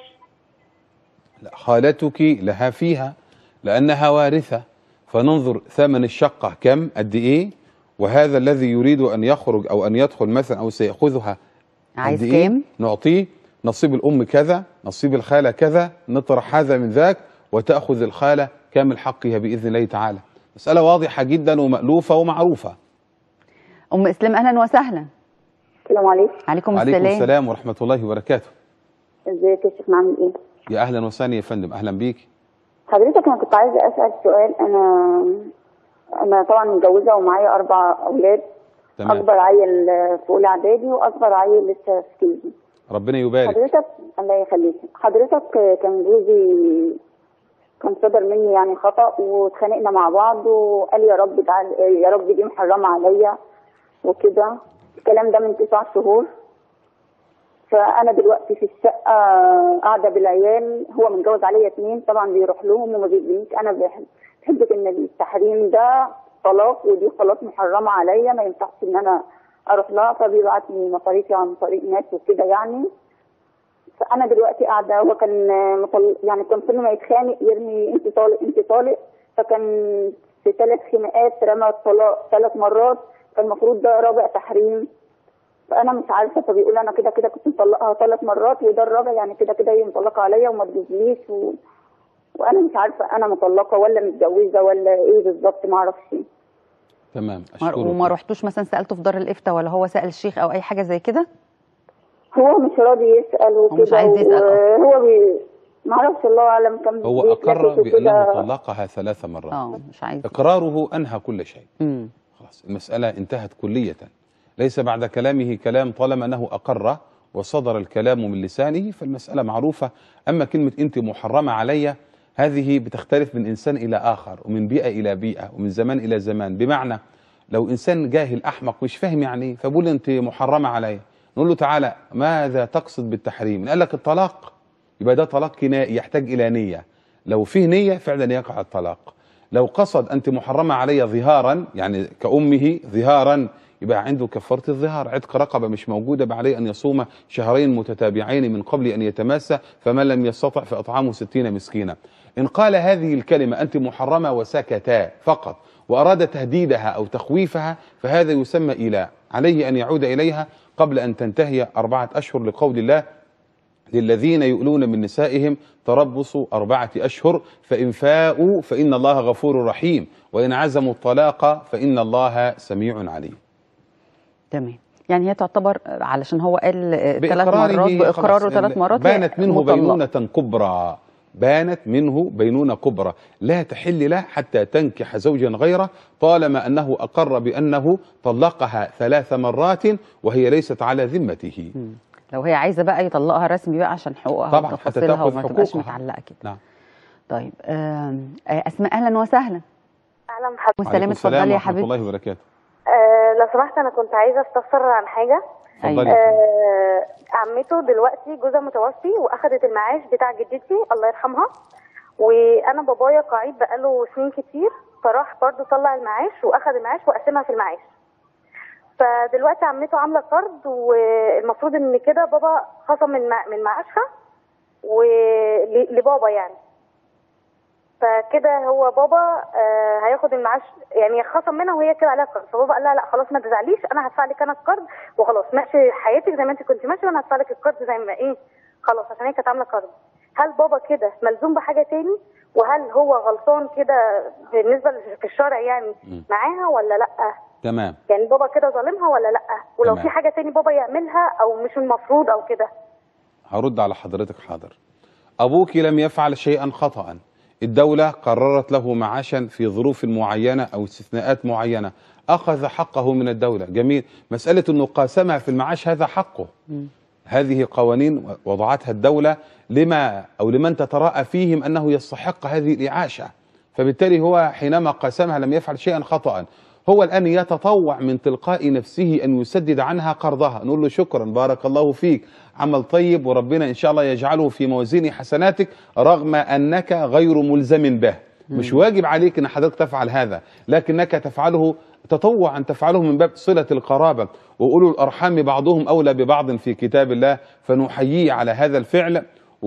لا خالتك لها فيها لأنها وارثة فننظر ثمن الشقة كم قد إيه وهذا الذي يريد أن يخرج أو أن يدخل مثلا أو سيأخذها عايز قد إيه؟ كام؟ نعطيه نصيب الأم كذا نصيب الخالة كذا نطرح هذا من ذاك وتأخذ الخالة كامل حقها بإذن الله تعالى مسألة واضحة جدا ومألوفة ومعروفة ام اسلام اهلا وسهلا السلام عليكم عليكم وعليكم السلام السلام ورحمة الله وبركاته ازيك يا شيخ عامل ايه يا أهلا وسهلا يا فندم أهلا بيك حضرتك انا كنت عايزه اسال سؤال انا انا طبعا متجوزه ومعايا اربع اولاد تمام اكبر عيل في اولى اعدادي واصغر عيل لسه في كيجي ربنا يبارك حضرتك الله يخليك حضرتك كان جوزي كان صدر مني يعني خطأ واتخانقنا مع بعض وقال يا رب تعال يا رب دي محرمة عليا وكده الكلام ده من تسع شهور فأنا دلوقتي في الشقة قاعدة بالعيال هو متجوز عليا اتنين طبعا بيروح لهم وما بيجينيش أنا بحب بحب إن التحريم ده طلاق ودي خلاص محرمة عليا ما ينفعش إن أنا أروح لها فبيبعت لي مصاريفي عن طريق ناس وكده يعني فانا دلوقتي قاعده هو كان مطل... يعني كان كل ما يتخانق يرمي انت طالق انت طالق فكان في ثلاث خناقات رمى الطلاق ثلاث مرات فالمفروض ده رابع تحريم فانا مش عارفه فبيقول انا كده كده كنت مطلقها ثلاث مرات وده الرابع يعني كده كده هي مطلقه عليا وما تجوزليش و... وانا مش عارفه انا مطلقه ولا متجوزه ولا ايه بالظبط ما اعرفش تمام مر- أشكرك وما رحتوش مثلا سالته في دار الافتاء ولا هو سال الشيخ او اي حاجه زي كده هو مش راضي يسال وكده مش عايز يسأل أصلاً. وهو بي... ما اعرفش الله اعلم كم هو بيتلكك أقر وكده. بأنه طلقها ثلاث مرات اه مش عايز إقراره أنهى كل شيء امم خلاص المسألة انتهت كلية ليس بعد كلامه كلام طالما أنه أقر وصدر الكلام من لسانه فالمسألة معروفة أما كلمة أنت محرمة علي هذه بتختلف من إنسان إلى آخر ومن بيئة إلى بيئة ومن زمان إلى زمان بمعنى لو إنسان جاهل أحمق مش فاهم يعني إيه فبقول أنت محرمة علي نقول له تعالى ماذا تقصد بالتحريم قال لك الطلاق يبقى ده طلاق كنائي يحتاج إلى نية لو فيه نية فعلا يقع الطلاق لو قصد أنت محرمة علي ظهارا يعني كأمه ظهارا يبقى عنده كفارة الظهار عتق رقبة مش موجودة بقى عليه أن يصوم شهرين متتابعين من قبل أن يتماسى فمن لم يستطع فإطعامه ستين مسكينا إن قال هذه الكلمة أنت محرمة وسكتا فقط وأراد تهديدها أو تخويفها فهذا يسمى إيلاء عليه أن يعود إليها قبل أن تنتهي أربعة أشهر لقول الله للذين يؤلون من نسائهم تربص أربعة أشهر فإن فاءوا فإن الله غفور رحيم وإن عزموا الطلاق فإن الله سميع عليم تمام يعني هي تعتبر علشان هو قال ثلاث بإقراره مرات باقراره خلاص، ثلاث مرات هي بانت منه مطلقة. بينونة كبرى بانت منه بينونة كبرى لا تحل له حتى تنكح زوجا غيره طالما أنه أقر بأنه طلقها ثلاث مرات وهي ليست على ذمته مم. لو هي عايزه بقى يطلقها رسمي بقى عشان حقوقها طبعاً، حتى وتفاصيلها تأخذ وما تبقاش حقوقها. متعلقه كده نعم طيب آم، آه، اسماء اهلا وسهلا اهلا بحضرتك والسلام وعليكم السلام اتفضلي يا ورحمة حبيبتي الله وبركاته آه لو سمحت انا كنت عايزه استفسر عن حاجه اتفضلي أيوة. يا فندم. آه عمته دلوقتي جوزها متوفي واخدت المعاش بتاع جدتي الله يرحمها وانا بابايا قعيد بقاله سنين كتير فراح برضو طلع المعاش واخد المعاش وقسمها في المعاش فدلوقتي عمته عامله قرض والمفروض ان كده بابا خصم من مع- من معاشها ولبابا يعني فكده هو بابا آه هياخد المعاش يعني خصم منها وهي كده عليها قرض فبابا قال لها لا خلاص ما تزعليش انا هدفع لك انا القرض وخلاص ماشي حياتك زي ما انت كنت ماشيه وانا هدفع لك القرض زي ما ايه خلاص عشان هي كانت عامله قرض هل بابا كده ملزوم بحاجه تاني وهل هو غلطان كده بالنسبه في الشرع يعني معاها ولا لا تمام يعني بابا كده ظالمها ولا لا ولو تمام. في حاجه تاني بابا يعملها او مش المفروض او كده هرد على حضرتك حاضر أبوك لم يفعل شيئا خطأ الدولة قررت له معاشا في ظروف معينة أو استثناءات معينة أخذ حقه من الدولة جميل مسألة أنه قاسمها في المعاش هذا حقه هذه قوانين وضعتها الدولة لما أو لمن تتراءى فيهم أنه يستحق هذه الإعاشة فبالتالي هو حينما قاسمها لم يفعل شيئا خطأ هو الآن يتطوع من تلقاء نفسه أن يسدد عنها قرضها نقول له شكرا بارك الله فيك عمل طيب وربنا إن شاء الله يجعله في موازين حسناتك رغم أنك غير ملزم به مش واجب عليك أن حضرتك تفعل هذا لكنك تفعله تطوعا تفعله من باب صلة القرابة وأولو الأرحام بعضهم أولى ببعض في كتاب الله فنحييه على هذا الفعل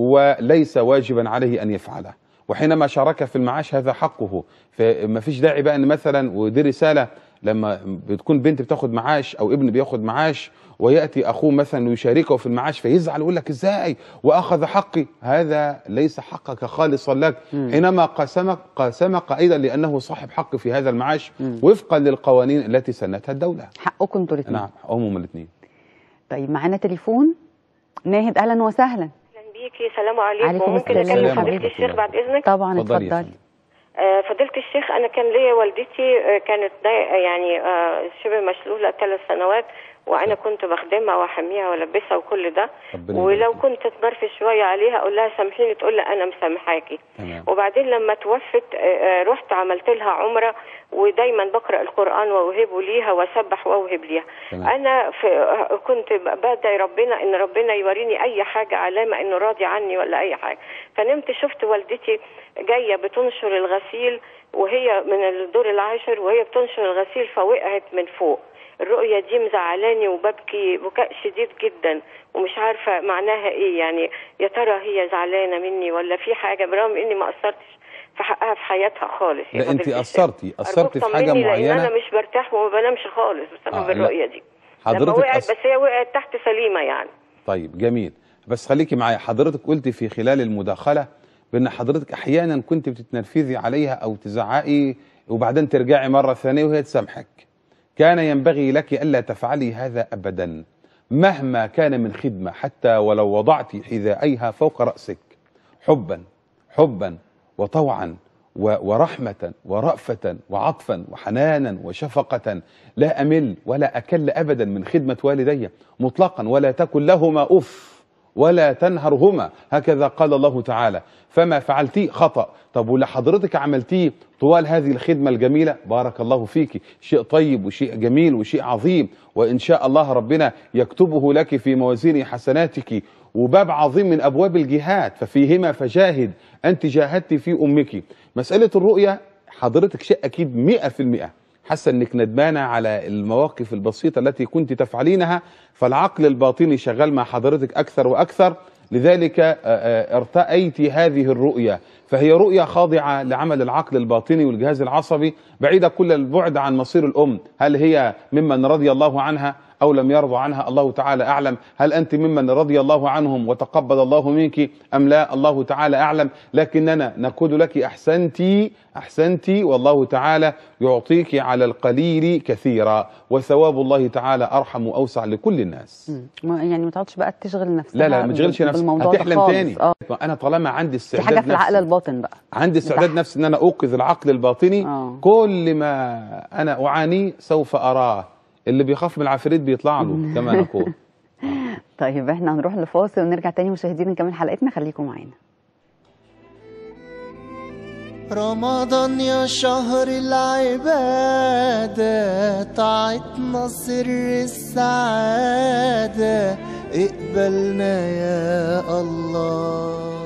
وليس واجبا عليه أن يفعله وحينما شارك في المعاش هذا حقه فما فيش داعي بقى ان مثلا ودي رساله لما بتكون بنت بتاخد معاش او ابن بياخد معاش وياتي اخوه مثلا ويشاركه في المعاش فيزعل ويقول لك ازاي واخذ حقي هذا ليس حقك خالصا لك حينما قاسمك قاسمك ايضا لانه صاحب حق في هذا المعاش وفقا للقوانين التي سنتها الدوله حقكم انتوا الاثنين نعم هم الاثنين طيب معانا تليفون ناهد اهلا وسهلا اهلا بيكي السلام عليكم عليكم ممكن السلام اكلم ورحمة فضيله الله. الشيخ بعد اذنك طبعا اتفضلي يا اتفضلي فندم. آه، فضيله الشيخ انا كان ليا والدتي آه، كانت ضايقه يعني آه، شبه مشلوله ثلاث سنوات وانا كنت بخدمها واحميها والبسها وكل ده ربنا ولو يبارك فيك. كنت اتنرفز شويه عليها اقول لها سامحيني تقول لي انا مسامحاكي تمام. وبعدين لما توفت آه، آه، رحت عملت لها عمره ودايما بقرا القران واوهبه ليها واسبح واوهب ليها تمام. انا في آه، كنت بدعي ربنا ان ربنا يوريني اي حاجه علامه انه راضي عني ولا اي حاجه فنمت شفت والدتي جايه بتنشر الغسيل وهي من الدور العاشر وهي بتنشر الغسيل فوقعت من فوق الرؤية دي مزعلاني وببكي بكاء شديد جدا ومش عارفة معناها ايه يعني يا ترى هي زعلانة مني ولا في حاجة برغم اني ما قصرتش في حقها في حياتها خالص يا لا انت فضيلة قصرتي الشيخ. قصرتي في أرجوك حاجه طمني لان معينه انا مش برتاح وما بنامش خالص بسبب آه، لا. الرؤية دي لما حضرتك وقعت أص... بس هي وقعت تحت سليمة يعني طيب جميل بس خليكي معايا حضرتك قلتي في خلال المداخله بان حضرتك احيانا كنت بتتنرفزي عليها او تزعقي وبعدين ترجعي مره ثانيه وهي تسامحك كان ينبغي لك الا تفعلي هذا ابدا مهما كان من خدمه حتى ولو وضعت حذائيها فوق راسك حبا حبا وطوعا و- ورحمة ورأفة وعطفا وحنانا وشفقة لا أمل ولا أكل أبدا من خدمة والدي مطلقا ولا تكن لهما أف ولا تنهرهما هكذا قال الله تعالى فما فعلتيه خطأ طب واللي حضرتك عملتيه طوال هذه الخدمة الجميلة بارك الله فيك شيء طيب وشيء جميل وشيء عظيم وإن شاء الله ربنا يكتبه لك في موازين حسناتك وباب عظيم من أبواب الجهاد ففيهما فجاهد أنت جاهدت في أمك مسألة الرؤية حضرتك شيء أكيد مئة في المئة حاسة أنك ندمانة على المواقف البسيطة التي كنت تفعلينها فالعقل الباطني شغال مع حضرتك أكثر وأكثر لذلك آه، آه، ارتأيت هذه الرؤية فهي رؤية خاضعة لعمل العقل الباطني والجهاز العصبي بعيدة كل البعد عن مصير الأم هل هي ممن رضي الله عنها أو لم يرضى عنها الله تعالى أعلم هل أنت ممن رضي الله عنهم وتقبل الله منك أم لا الله تعالى أعلم لكننا نقول لك أحسنتي أحسنتي والله تعالى يعطيك على القليل كثيرا وثواب الله تعالى أرحم وأوسع لكل الناس مم. ما- يعني ما تقعدش بقى تشغل نفسها لا لا ما تشغلش نفسك بالموضوع ده هتحلم خالص. تاني اه انا طالما عندي دي استعداد حاجه في العقل نفسي الباطن بقى عندي استعداد تحت. نفسي ان انا اوقظ العقل الباطني آه. كل ما انا اعانيه سوف اراه اللي بيخاف من العفريت بيطلع له كما نقول طيب احنا هنروح لفاصل ونرجع تاني مشاهدينا نكمل حلقتنا خليكم معانا رمضان يا شهر العبادة طاعتنا سر السعادة اقبلنا يا الله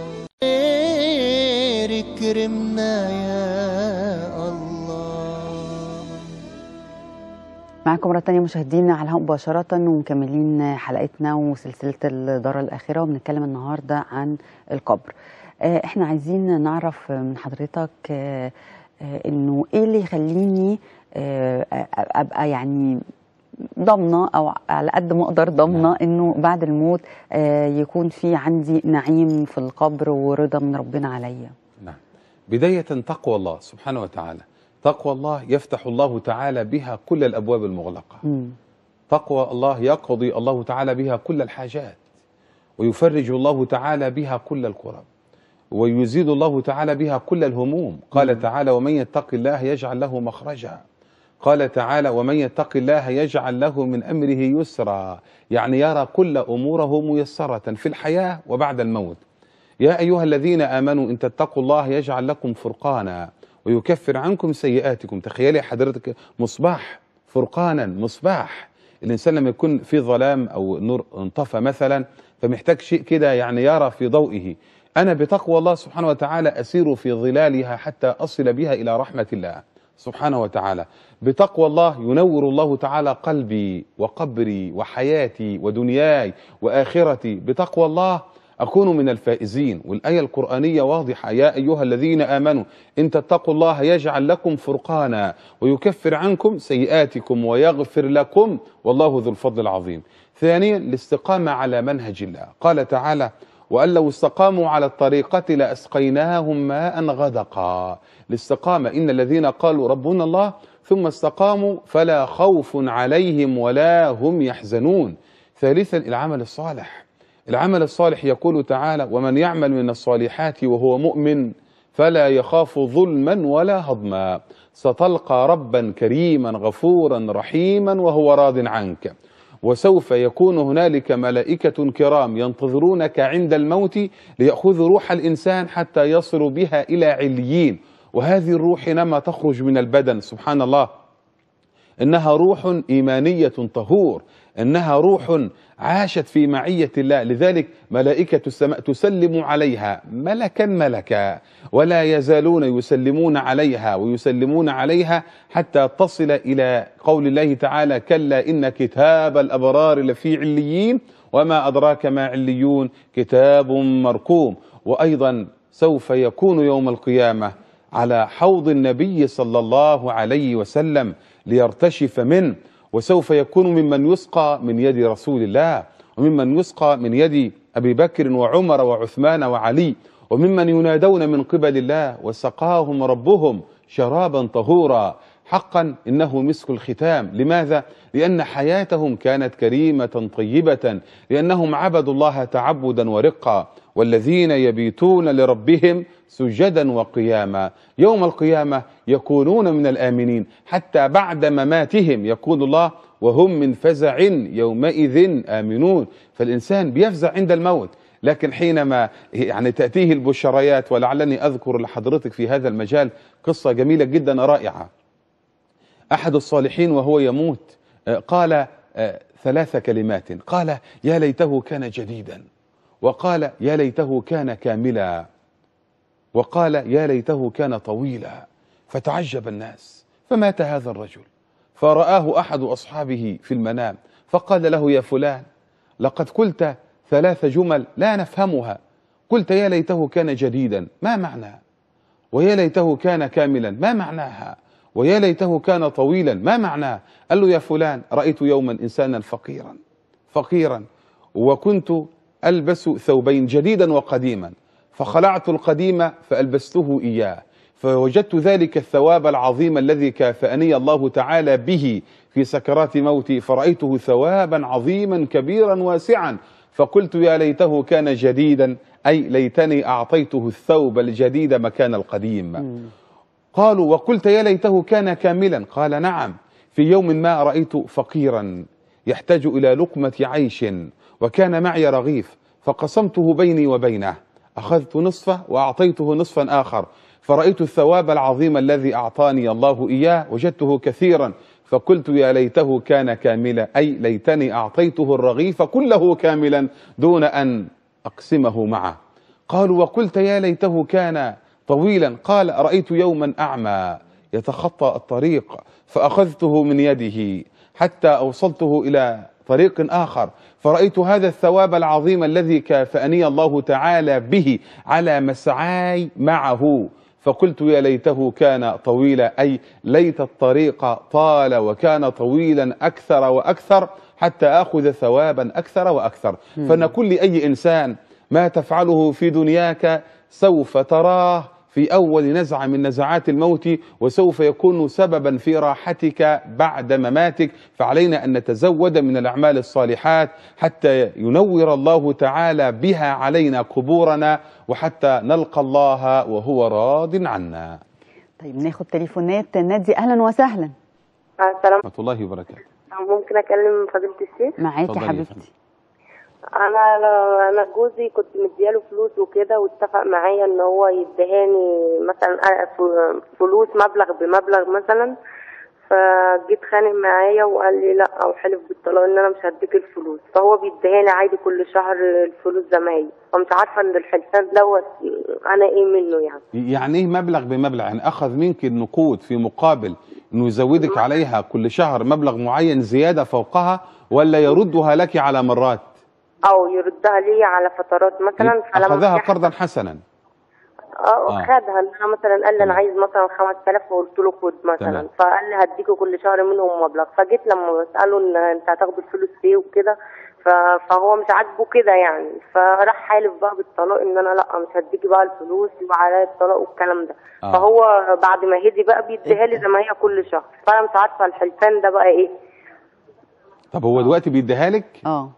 خير اكرمنا يا الله معاكم مرة تانية مشاهدينا على الهواء مباشرة ومكملين حلقتنا وسلسلة الدار الآخرة وبنتكلم النهاردة عن القبر آه، احنا عايزين نعرف من حضرتك آه، آه، انه ايه اللي يخليني آه، ابقى يعني ضامنه او على قد ما اقدر ضامنه انه بعد الموت آه، يكون في عندي نعيم في القبر ورضا من ربنا عليا نعم بداية تقوى الله سبحانه وتعالى تقوى الله يفتح الله تعالى بها كل الأبواب المغلقة مم. تقوى الله يقضي الله تعالى بها كل الحاجات ويفرج الله تعالى بها كل الكرب ويزيد الله تعالى بها كل الهموم قال تعالى ومن يتق الله يجعل له مخرجا قال تعالى ومن يتق الله يجعل له من امره يسرا يعني يرى كل اموره ميسره في الحياه وبعد الموت يا ايها الذين امنوا ان تتقوا الله يجعل لكم فرقانا ويكفر عنكم سيئاتكم تخيلي حضرتك مصباح فرقانا مصباح الانسان لما يكون في ظلام او نور انطفى مثلا فمحتاج شيء كده يعني يرى في ضوئه انا بتقوى الله سبحانه وتعالى اسير في ظلالها حتى اصل بها الى رحمه الله سبحانه وتعالى بتقوى الله ينور الله تعالى قلبي وقبري وحياتي ودنياي واخرتي بتقوى الله اكون من الفائزين والايه القرانيه واضحه يا ايها الذين امنوا ان تتقوا الله يجعل لكم فرقانا ويكفر عنكم سيئاتكم ويغفر لكم والله ذو الفضل العظيم ثانيا الاستقامه على منهج الله قال تعالى وأن لو استقاموا على الطريقة لأسقيناهم ماء غدقا الاستقامة إن الذين قالوا ربنا الله ثم استقاموا فلا خوف عليهم ولا هم يحزنون ثالثا العمل الصالح العمل الصالح يقول تعالى ومن يعمل من الصالحات وهو مؤمن فلا يخاف ظلما ولا هضما ستلقى ربا كريما غفورا رحيما وهو راض عنك وسوف يكون هنالك ملائكة كرام ينتظرونك عند الموت ليأخذوا روح الإنسان حتى يصلوا بها إلى عليين وهذه الروح حينما تخرج من البدن سبحان الله إنها روح إيمانية طهور إنها روح عاشت في معية الله لذلك ملائكة السماء تسلم عليها ملكا ملكا ولا يزالون يسلمون عليها ويسلمون عليها حتى تصل إلى قول الله تعالى كلا إن كتاب الأبرار لفي عليين وما أدراك ما عليون كتاب مرقوم وأيضا سوف يكون يوم القيامة على حوض النبي صلى الله عليه وسلم ليرتشف منه وسوف يكون ممن يسقى من يد رسول الله وممن يسقى من يد ابي بكر وعمر وعثمان وعلي وممن ينادون من قبل الله وسقاهم ربهم شرابا طهورا حقا انه مسك الختام لماذا لان حياتهم كانت كريمه طيبه لانهم عبدوا الله تعبدا ورقا والذين يبيتون لربهم سجدا وقياما يوم القيامه يكونون من الامنين حتى بعد مماتهم يقول الله وهم من فزع يومئذ امنون فالانسان بيفزع عند الموت لكن حينما يعني تاتيه البشريات ولعلني اذكر لحضرتك في هذا المجال قصه جميله جدا رائعه احد الصالحين وهو يموت آه، قال آه، ثلاث كلمات قال يا ليته كان جديدا وقال يا ليته كان كاملا وقال يا ليته كان طويلا فتعجب الناس فمات هذا الرجل فرآه أحد أصحابه في المنام فقال له يا فلان لقد قلت ثلاث جمل لا نفهمها قلت يا ليته كان جديدا ما معناه ويا ليته كان كاملا ما معناها ويا ليته كان طويلا ما معناه قال له يا فلان رأيت يوما إنسانا فقيرا فقيرا وكنت ألبس ثوبين جديدا وقديما فخلعت القديم فألبسته إياه فوجدت ذلك الثواب العظيم الذي كافأني الله تعالى به في سكرات موتي فرأيته ثوابا عظيما كبيرا واسعا فقلت يا ليته كان جديدا أي ليتني أعطيته الثوب الجديد مكان القديم قالوا وقلت يا ليته كان كاملا قال نعم في يوم ما رأيت فقيرا يحتاج إلى لقمة عيش وكان معي رغيف فقسمته بيني وبينه أخذت نصفه وأعطيته نصفا آخر فرأيت الثواب العظيم الذي أعطاني الله إياه وجدته كثيرا فقلت يا ليته كان كاملا أي ليتني أعطيته الرغيف كله كاملا دون أن أقسمه معه قالوا وقلت يا ليته كان طويلا قال رأيت يوما أعمى يتخطى الطريق فأخذته من يده حتى أوصلته إلى طريق آخر فرأيت هذا الثواب العظيم الذي كافأني الله تعالى به على مسعاي معه فقلت يا ليته كان طويلا أي ليت الطريق طال وكان طويلا أكثر وأكثر حتى أخذ ثوابا أكثر وأكثر مم. فنقول لأي إنسان ما تفعله في دنياك سوف تراه في أول نزعة من نزعات الموت وسوف يكون سببا في راحتك بعد مماتك فعلينا أن نتزود من الأعمال الصالحات حتى ينور الله تعالى بها علينا قبورنا وحتى نلقى الله وهو راض عنا طيب ناخد تليفونات نادي اهلا وسهلا السلام ورحمة الله وبركاته ممكن اكلم فضيله الشيخ معاكي اتفضلي يا حبيبتي انا انا جوزي كنت مدياله فلوس وكده واتفق معايا ان هو يديهاني مثلا ف- فلوس مبلغ بمبلغ مثلا فجيت خانق معايا وقال لي لا او حلف بالطلاق ان انا مش هديك الفلوس فهو بيديهاني عادي كل شهر الفلوس زي ما هي فمش عارفه ان الحلفان دوت انا ايه منه يعني يعني ايه مبلغ بمبلغ يعني أخذ منك النقود في مقابل أنه يزودك عليها كل شهر مبلغ معين زيادة فوقها ولا يردها لك على مرات او يردها لي على فترات مثلا فلما أخذها في قرضا حسنا اه آه. خدها ان انا مثلا قال لي انا عايز مثلا 5000 فقلت له خد مثلا تمام. فقال لي هديكوا كل شهر منهم مبلغ فجيت لما بساله ان انت هتاخد الفلوس فيه وكده ف- فهو مش عاجبه كده يعني فراح حالف بقى بالطلاق ان انا لا مش هديكي بقى الفلوس وعليا الطلاق والكلام ده آه. فهو بعد ما هدي بقى بيديها لي زي ما هي كل شهر فانا مش عارفه الحلفان ده بقى ايه طب هو دلوقتي بيديها لك اه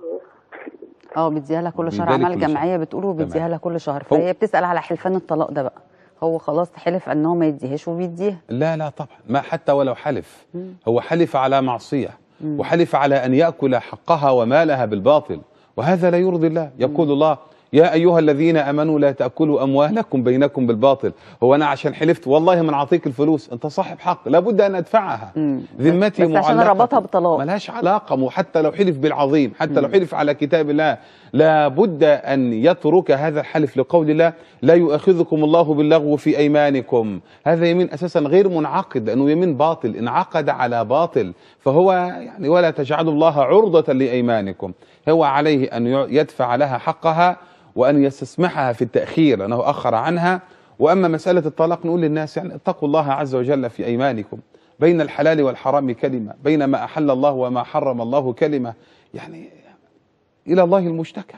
اه بيديها لها كل شهر بيديها لك اعمال كل شهر. جمعيه بتقول وبيديها تمام. لها كل شهر هو- فهي بتسال على حلفان الطلاق ده بقى هو خلاص حلف ان هو ما يديهاش وبيديها لا لا طبعا ما حتى ولو حلف مم. هو حلف على معصية مم. وحلف على أن يأكل حقها ومالها بالباطل وهذا لا يرضي الله يقول الله يا أيها الذين أمنوا لا تأكلوا أموالكم بينكم بالباطل هو أنا عشان حلفت والله من أعطيك الفلوس أنت صاحب حق لابد أن أدفعها ذمتي بس عشان معلقة ربطها بطلاق ملهاش علاقة وحتى لو حلف بالعظيم حتى لو حلف على كتاب الله لابد أن يترك هذا الحلف لقول الله لا يؤاخذكم الله باللغو في أيمانكم هذا يمين أساسا غير منعقد لأنه يمين باطل انعقد على باطل فهو يعني ولا تجعلوا الله عرضة لأيمانكم هو عليه أن يدفع لها حقها وأن يستسمحها في التأخير لأنه أخر عنها وأما مسألة الطلاق نقول للناس يعني اتقوا الله عز وجل في أيمانكم بين الحلال والحرام كلمة بين ما أحل الله وما حرم الله كلمة يعني إلى الله المشتكى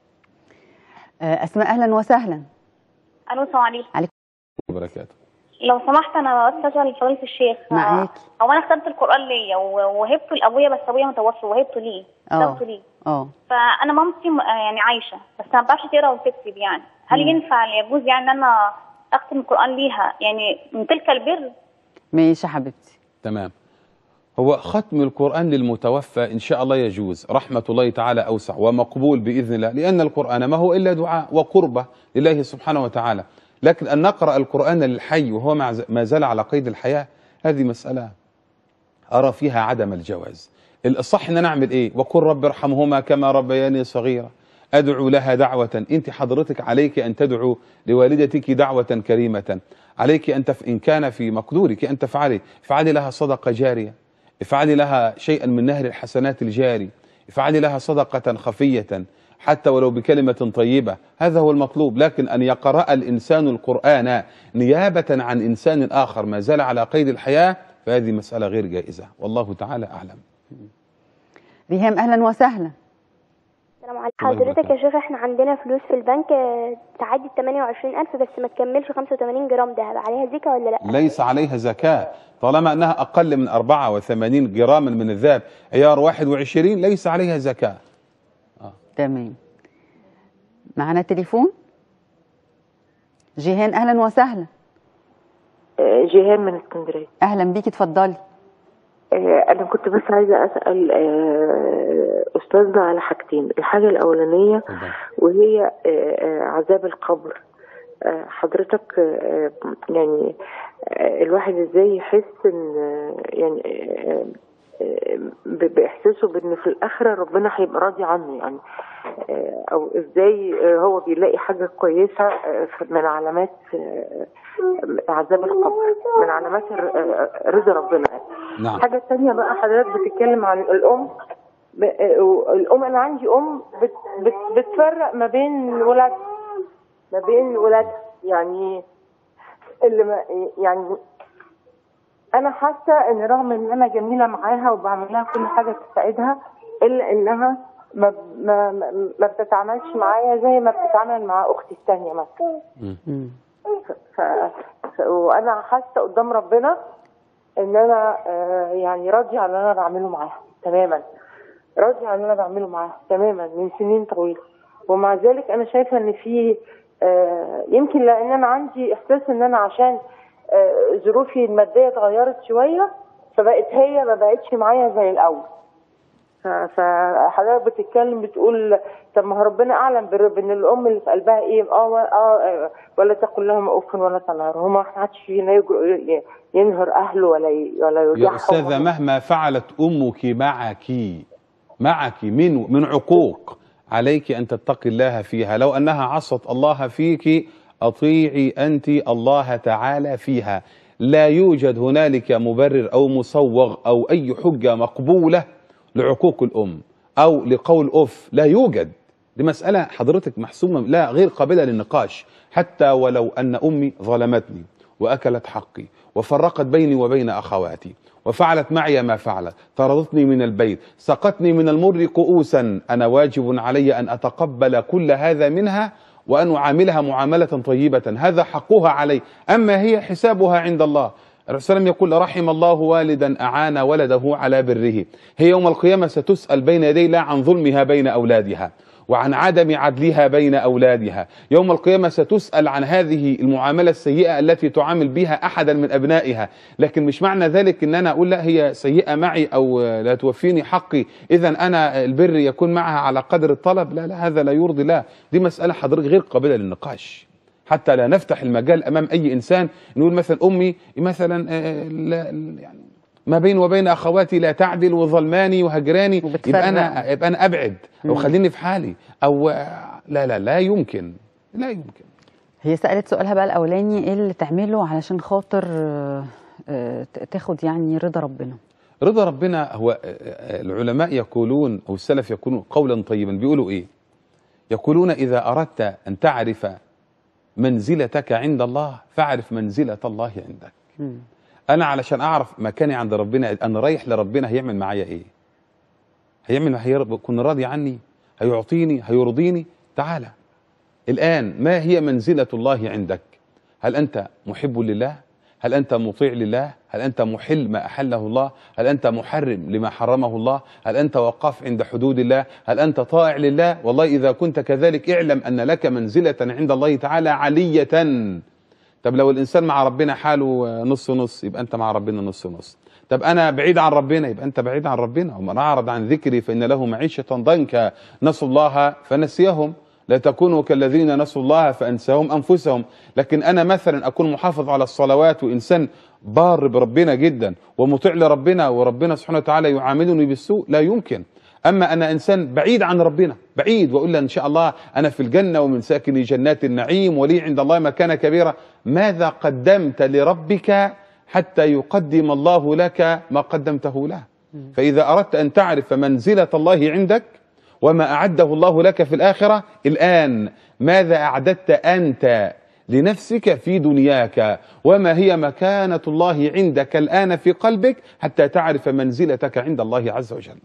آه، اسماء اهلا وسهلا الو السلام عليكم عليكم وبركاته لو سمحت انا بس اسال فضيله الشيخ معاكي. هو انا كتبت القران ليا و- وهبته لابويا بس ابويا متوفي وهبته ليه اه كتبته ليه اه فانا مامتي م- آه يعني عايشه بس ما بتعرفش تقرا وتكتب يعني هل مم. ينفع يجوز يعني ان انا اختم القران ليها يعني من تلك البر ماشي يا حبيبتي تمام هو ختم القرآن للمتوفى إن شاء الله يجوز رحمة الله تعالى أوسع ومقبول بإذن الله لأن القرآن ما هو إلا دعاء وقربة لله سبحانه وتعالى لكن أن نقرأ القرآن للحي وهو مع- ما زال على قيد الحياة هذه مسألة أرى فيها عدم الجواز الصح أن نعمل إيه وقل رب ارحمهما كما ربياني صغيرة أدعو لها دعوة أنت حضرتك عليك أن تدعو لوالدتك دعوة كريمة عليك أن تف... إن كان في مقدورك أن تفعلي افعلي لها صدقة جارية افعلي لها شيئا من نهر الحسنات الجاري افعلي لها صدقة خفية حتى ولو بكلمة طيبة هذا هو المطلوب لكن أن يقرأ الإنسان القرآن نيابة عن إنسان آخر ما زال على قيد الحياة فهذه مسألة غير جائزة والله تعالى أعلم ريهام اهلا وسهلا السلام عليكم الله حضرتك يا شيخ احنا عندنا فلوس في البنك آه، تعدي ال 28000 بس ما تكملش 85 جرام دهب عليها زكاة ولا لا؟ ليس عليها زكاة طالما أنها أقل من 84 جراما من الذهب عيار 21 ليس عليها زكاة تمام معانا تليفون جيهان اهلا وسهلا جيهان من اسكندريه اهلا بيكي اتفضلي آه، انا كنت بس عايزه اسال آه، استاذنا على حاجتين الحاجه الاولانيه وهي آه، آه، عذاب القبر آه، حضرتك آه، يعني آه، الواحد ازاي يحس ان آه، يعني آه، آه، ب- باحساسه بان في الاخره ربنا هيبقى راضي عنه يعني آه، او ازاي آه، هو بيلاقي حاجه كويسه آه، من علامات آه، عذاب القبر من علامات الر- آه، رضا ربنا نعم الحاجة التانية بقى حضرتك بتتكلم عن الأم ب- آه، الام انا عندي ام بت بت بتفرق ما بين ولادها ما بين ولادها يعني اللي ما يعني انا حاسه ان رغم ان انا جميله معاها وبعمل لها كل حاجه تساعدها الا انها ما ما ما- ما بتتعاملش معايا زي ما بتتعامل مع اختي الثانيه مثلا ف... ف... وانا حاسه قدام ربنا ان انا آه، يعني راضيه على اللي انا بعمله معاها تماما راضيه على اللي انا بعمله معاها تماما من سنين طويله ومع ذلك انا شايفه ان في آه، يمكن لان انا عندي احساس ان انا عشان آه، ظروفي الماديه اتغيرت شويه فبقت هي ما بقتش معايا زي الاول ف- فحضرتك بتتكلم بتقول طب ما هو ربنا اعلم بر- بان الام اللي في قلبها ايه اه و- اه آه، ولا تقل لهم اف ولا تنهرهما ما حدش فينا يجر- ي- ينهر اهله ولا ي- ولا يا يرجعهم أستاذة مهما فعلت أمك معك معك من من عقوق عليك أن تتقي الله فيها لو أنها عصت الله فيك أطيعي أنت الله تعالى فيها لا يوجد هنالك مبرر أو مصوغ أو أي حجة مقبولة لعقوق الأم أو لقول أف لا يوجد دي مسألة حضرتك محسومة لا غير قابلة للنقاش حتى ولو أن أمي ظلمتني وأكلت حقي وفرقت بيني وبين أخواتي وفعلت معي ما فعلت طردتني من البيت سقتني من المر كؤوسا أنا واجب علي أن أتقبل كل هذا منها وأن أعاملها معاملة طيبة هذا حقها علي أما هي حسابها عند الله الرسول صلى الله عليه وسلم يقول رحم الله والدا أعان ولده على بره هي يوم القيامة ستسأل بين يدي الله عن ظلمها بين أولادها وعن عدم عدلها بين أولادها يوم القيامة ستسأل عن هذه المعاملة السيئة التي تعامل بها أحدا من أبنائها لكن مش معنى ذلك أن أنا أقول لا هي سيئة معي أو لا توفيني حقي إذا أنا البر يكون معها على قدر الطلب لا لا هذا لا يرضي الله دي مسألة حضرتك غير قابلة للنقاش حتى لا نفتح المجال أمام أي إنسان نقول مثلا أمي مثلا آه، لا يعني ما بين وبين اخواتي لا تعدل وظلماني وهجراني يبقى انا يبقى انا ابعد او مم. خليني في حالي او لا لا لا يمكن لا يمكن هي سألت سؤالها بقى الأولاني إيه اللي تعمله علشان خاطر آه، آه، ت- تاخد يعني رضا ربنا رضا ربنا هو آه، آه، العلماء يقولون او السلف يقولون قولا طيبا بيقولوا ايه يقولون اذا اردت ان تعرف منزلتك عند الله فاعرف منزله الله عندك انا علشان اعرف مكاني عند ربنا انا رايح لربنا هيعمل معايا ايه هيعمل هيكون راضي عني هيعطيني هيرضيني تعالى الان ما هي منزله الله عندك هل انت محب لله هل انت مطيع لله هل انت محل ما احله الله هل انت محرم لما حرمه الله هل انت وقاف عند حدود الله هل انت طائع لله والله اذا كنت كذلك اعلم ان لك منزله عند الله تعالى عليه طب لو الانسان مع ربنا حاله نص نص يبقى انت مع ربنا نص نص طب انا بعيد عن ربنا يبقى انت بعيد عن ربنا ومن اعرض عن ذكري فان له معيشه ضنكا نسوا الله فنسيهم لا تكونوا كالذين نسوا الله فانساهم انفسهم لكن انا مثلا اكون محافظ على الصلوات وانسان بار بربنا جدا ومطيع لربنا وربنا سبحانه وتعالى يعاملني بالسوء لا يمكن اما انا انسان بعيد عن ربنا بعيد واقول له ان شاء الله انا في الجنه ومن ساكن جنات النعيم ولي عند الله مكانه كبيره ماذا قدمت لربك حتى يقدم الله لك ما قدمته له فاذا اردت ان تعرف منزله الله عندك وما اعده الله لك في الاخره الان ماذا اعددت انت لنفسك في دنياك وما هي مكانه الله عندك الان في قلبك حتى تعرف منزلتك عند الله عز وجل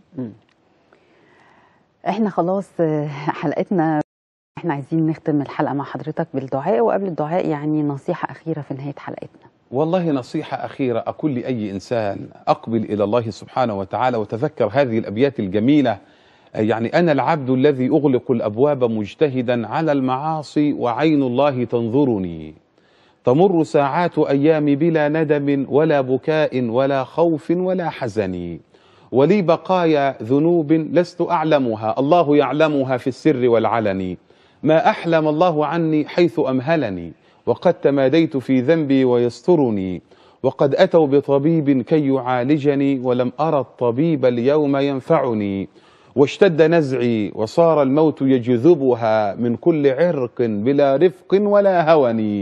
احنا خلاص آه، حلقتنا احنا عايزين نختم الحلقة مع حضرتك بالدعاء وقبل الدعاء يعني نصيحة أخيرة في نهاية حلقتنا والله نصيحة أخيرة أقول لأي إنسان أقبل إلى الله سبحانه وتعالى وتذكر هذه الأبيات الجميلة يعني أنا العبد الذي أغلق الأبواب مجتهدا على المعاصي وعين الله تنظرني تمر ساعات أيام بلا ندم ولا بكاء ولا خوف ولا حزن ولي بقايا ذنوب لست أعلمها الله يعلمها في السر والعلن ما أحلم الله عني حيث أمهلني وقد تماديت في ذنبي ويسترني وقد أتوا بطبيب كي يعالجني ولم أرى الطبيب اليوم ينفعني واشتد نزعي وصار الموت يجذبها من كل عرق بلا رفق ولا هون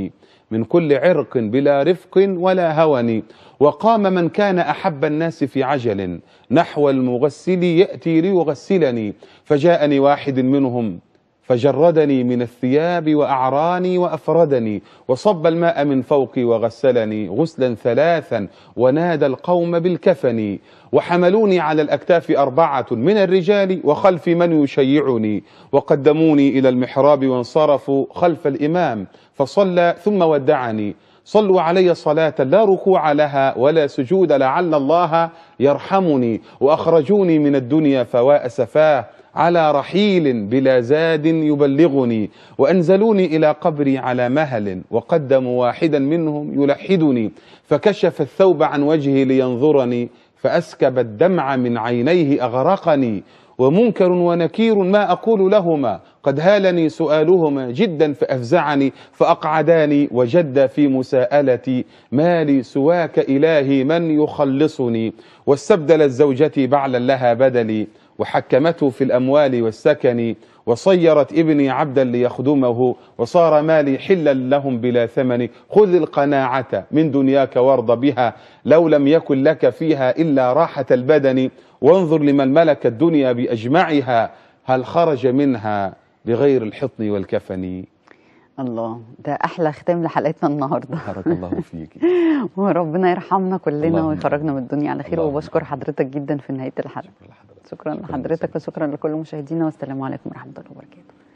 من كل عرق بلا رفق ولا هون وقام من كان أحب الناس في عجل نحو المغسل يأتي ليغسلني فجاءني واحد منهم فجردني من الثياب وأعراني وأفردني وصب الماء من فوقي وغسلني غسلا ثلاثا ونادى القوم بالكفن وحملوني على الأكتاف أربعة من الرجال وخلف من يشيعني وقدموني إلى المحراب وانصرفوا خلف الإمام فصلى ثم ودعني صلوا علي صلاة لا ركوع لها ولا سجود لعل الله يرحمني وأخرجوني من الدنيا فواء أسفاه على رحيل بلا زاد يبلغني وأنزلوني إلى قبري على مهل وقدموا واحدا منهم يلحدني فكشف الثوب عن وجهي لينظرني فأسكب الدمع من عينيه أغرقني ومنكر ونكير ما أقول لهما قد هالني سؤالهما جدا فأفزعني فأقعداني وجد في مساءلتي ما لي سواك إلهي من يخلصني واستبدلت زوجتي بعلا لها بدلي وحكمته في الأموال والسكن وصيرت ابني عبدا ليخدمه وصار مالي حلا لهم بلا ثمن خذ القناعة من دنياك وارض بها لو لم يكن لك فيها إلا راحة البدن وانظر لمن ملك الدنيا بأجمعها هل خرج منها بغير الحطن والكفن الله ده احلى ختام لحلقتنا النهارده بارك الله فيك وربنا يرحمنا كلنا اللهم ويخرجنا من الدنيا على خير اللهم وبشكر حضرتك جدا في نهايه الحلقه شكرا لحضرتك وشكرا لكل مشاهدينا والسلام عليكم ورحمه الله وبركاته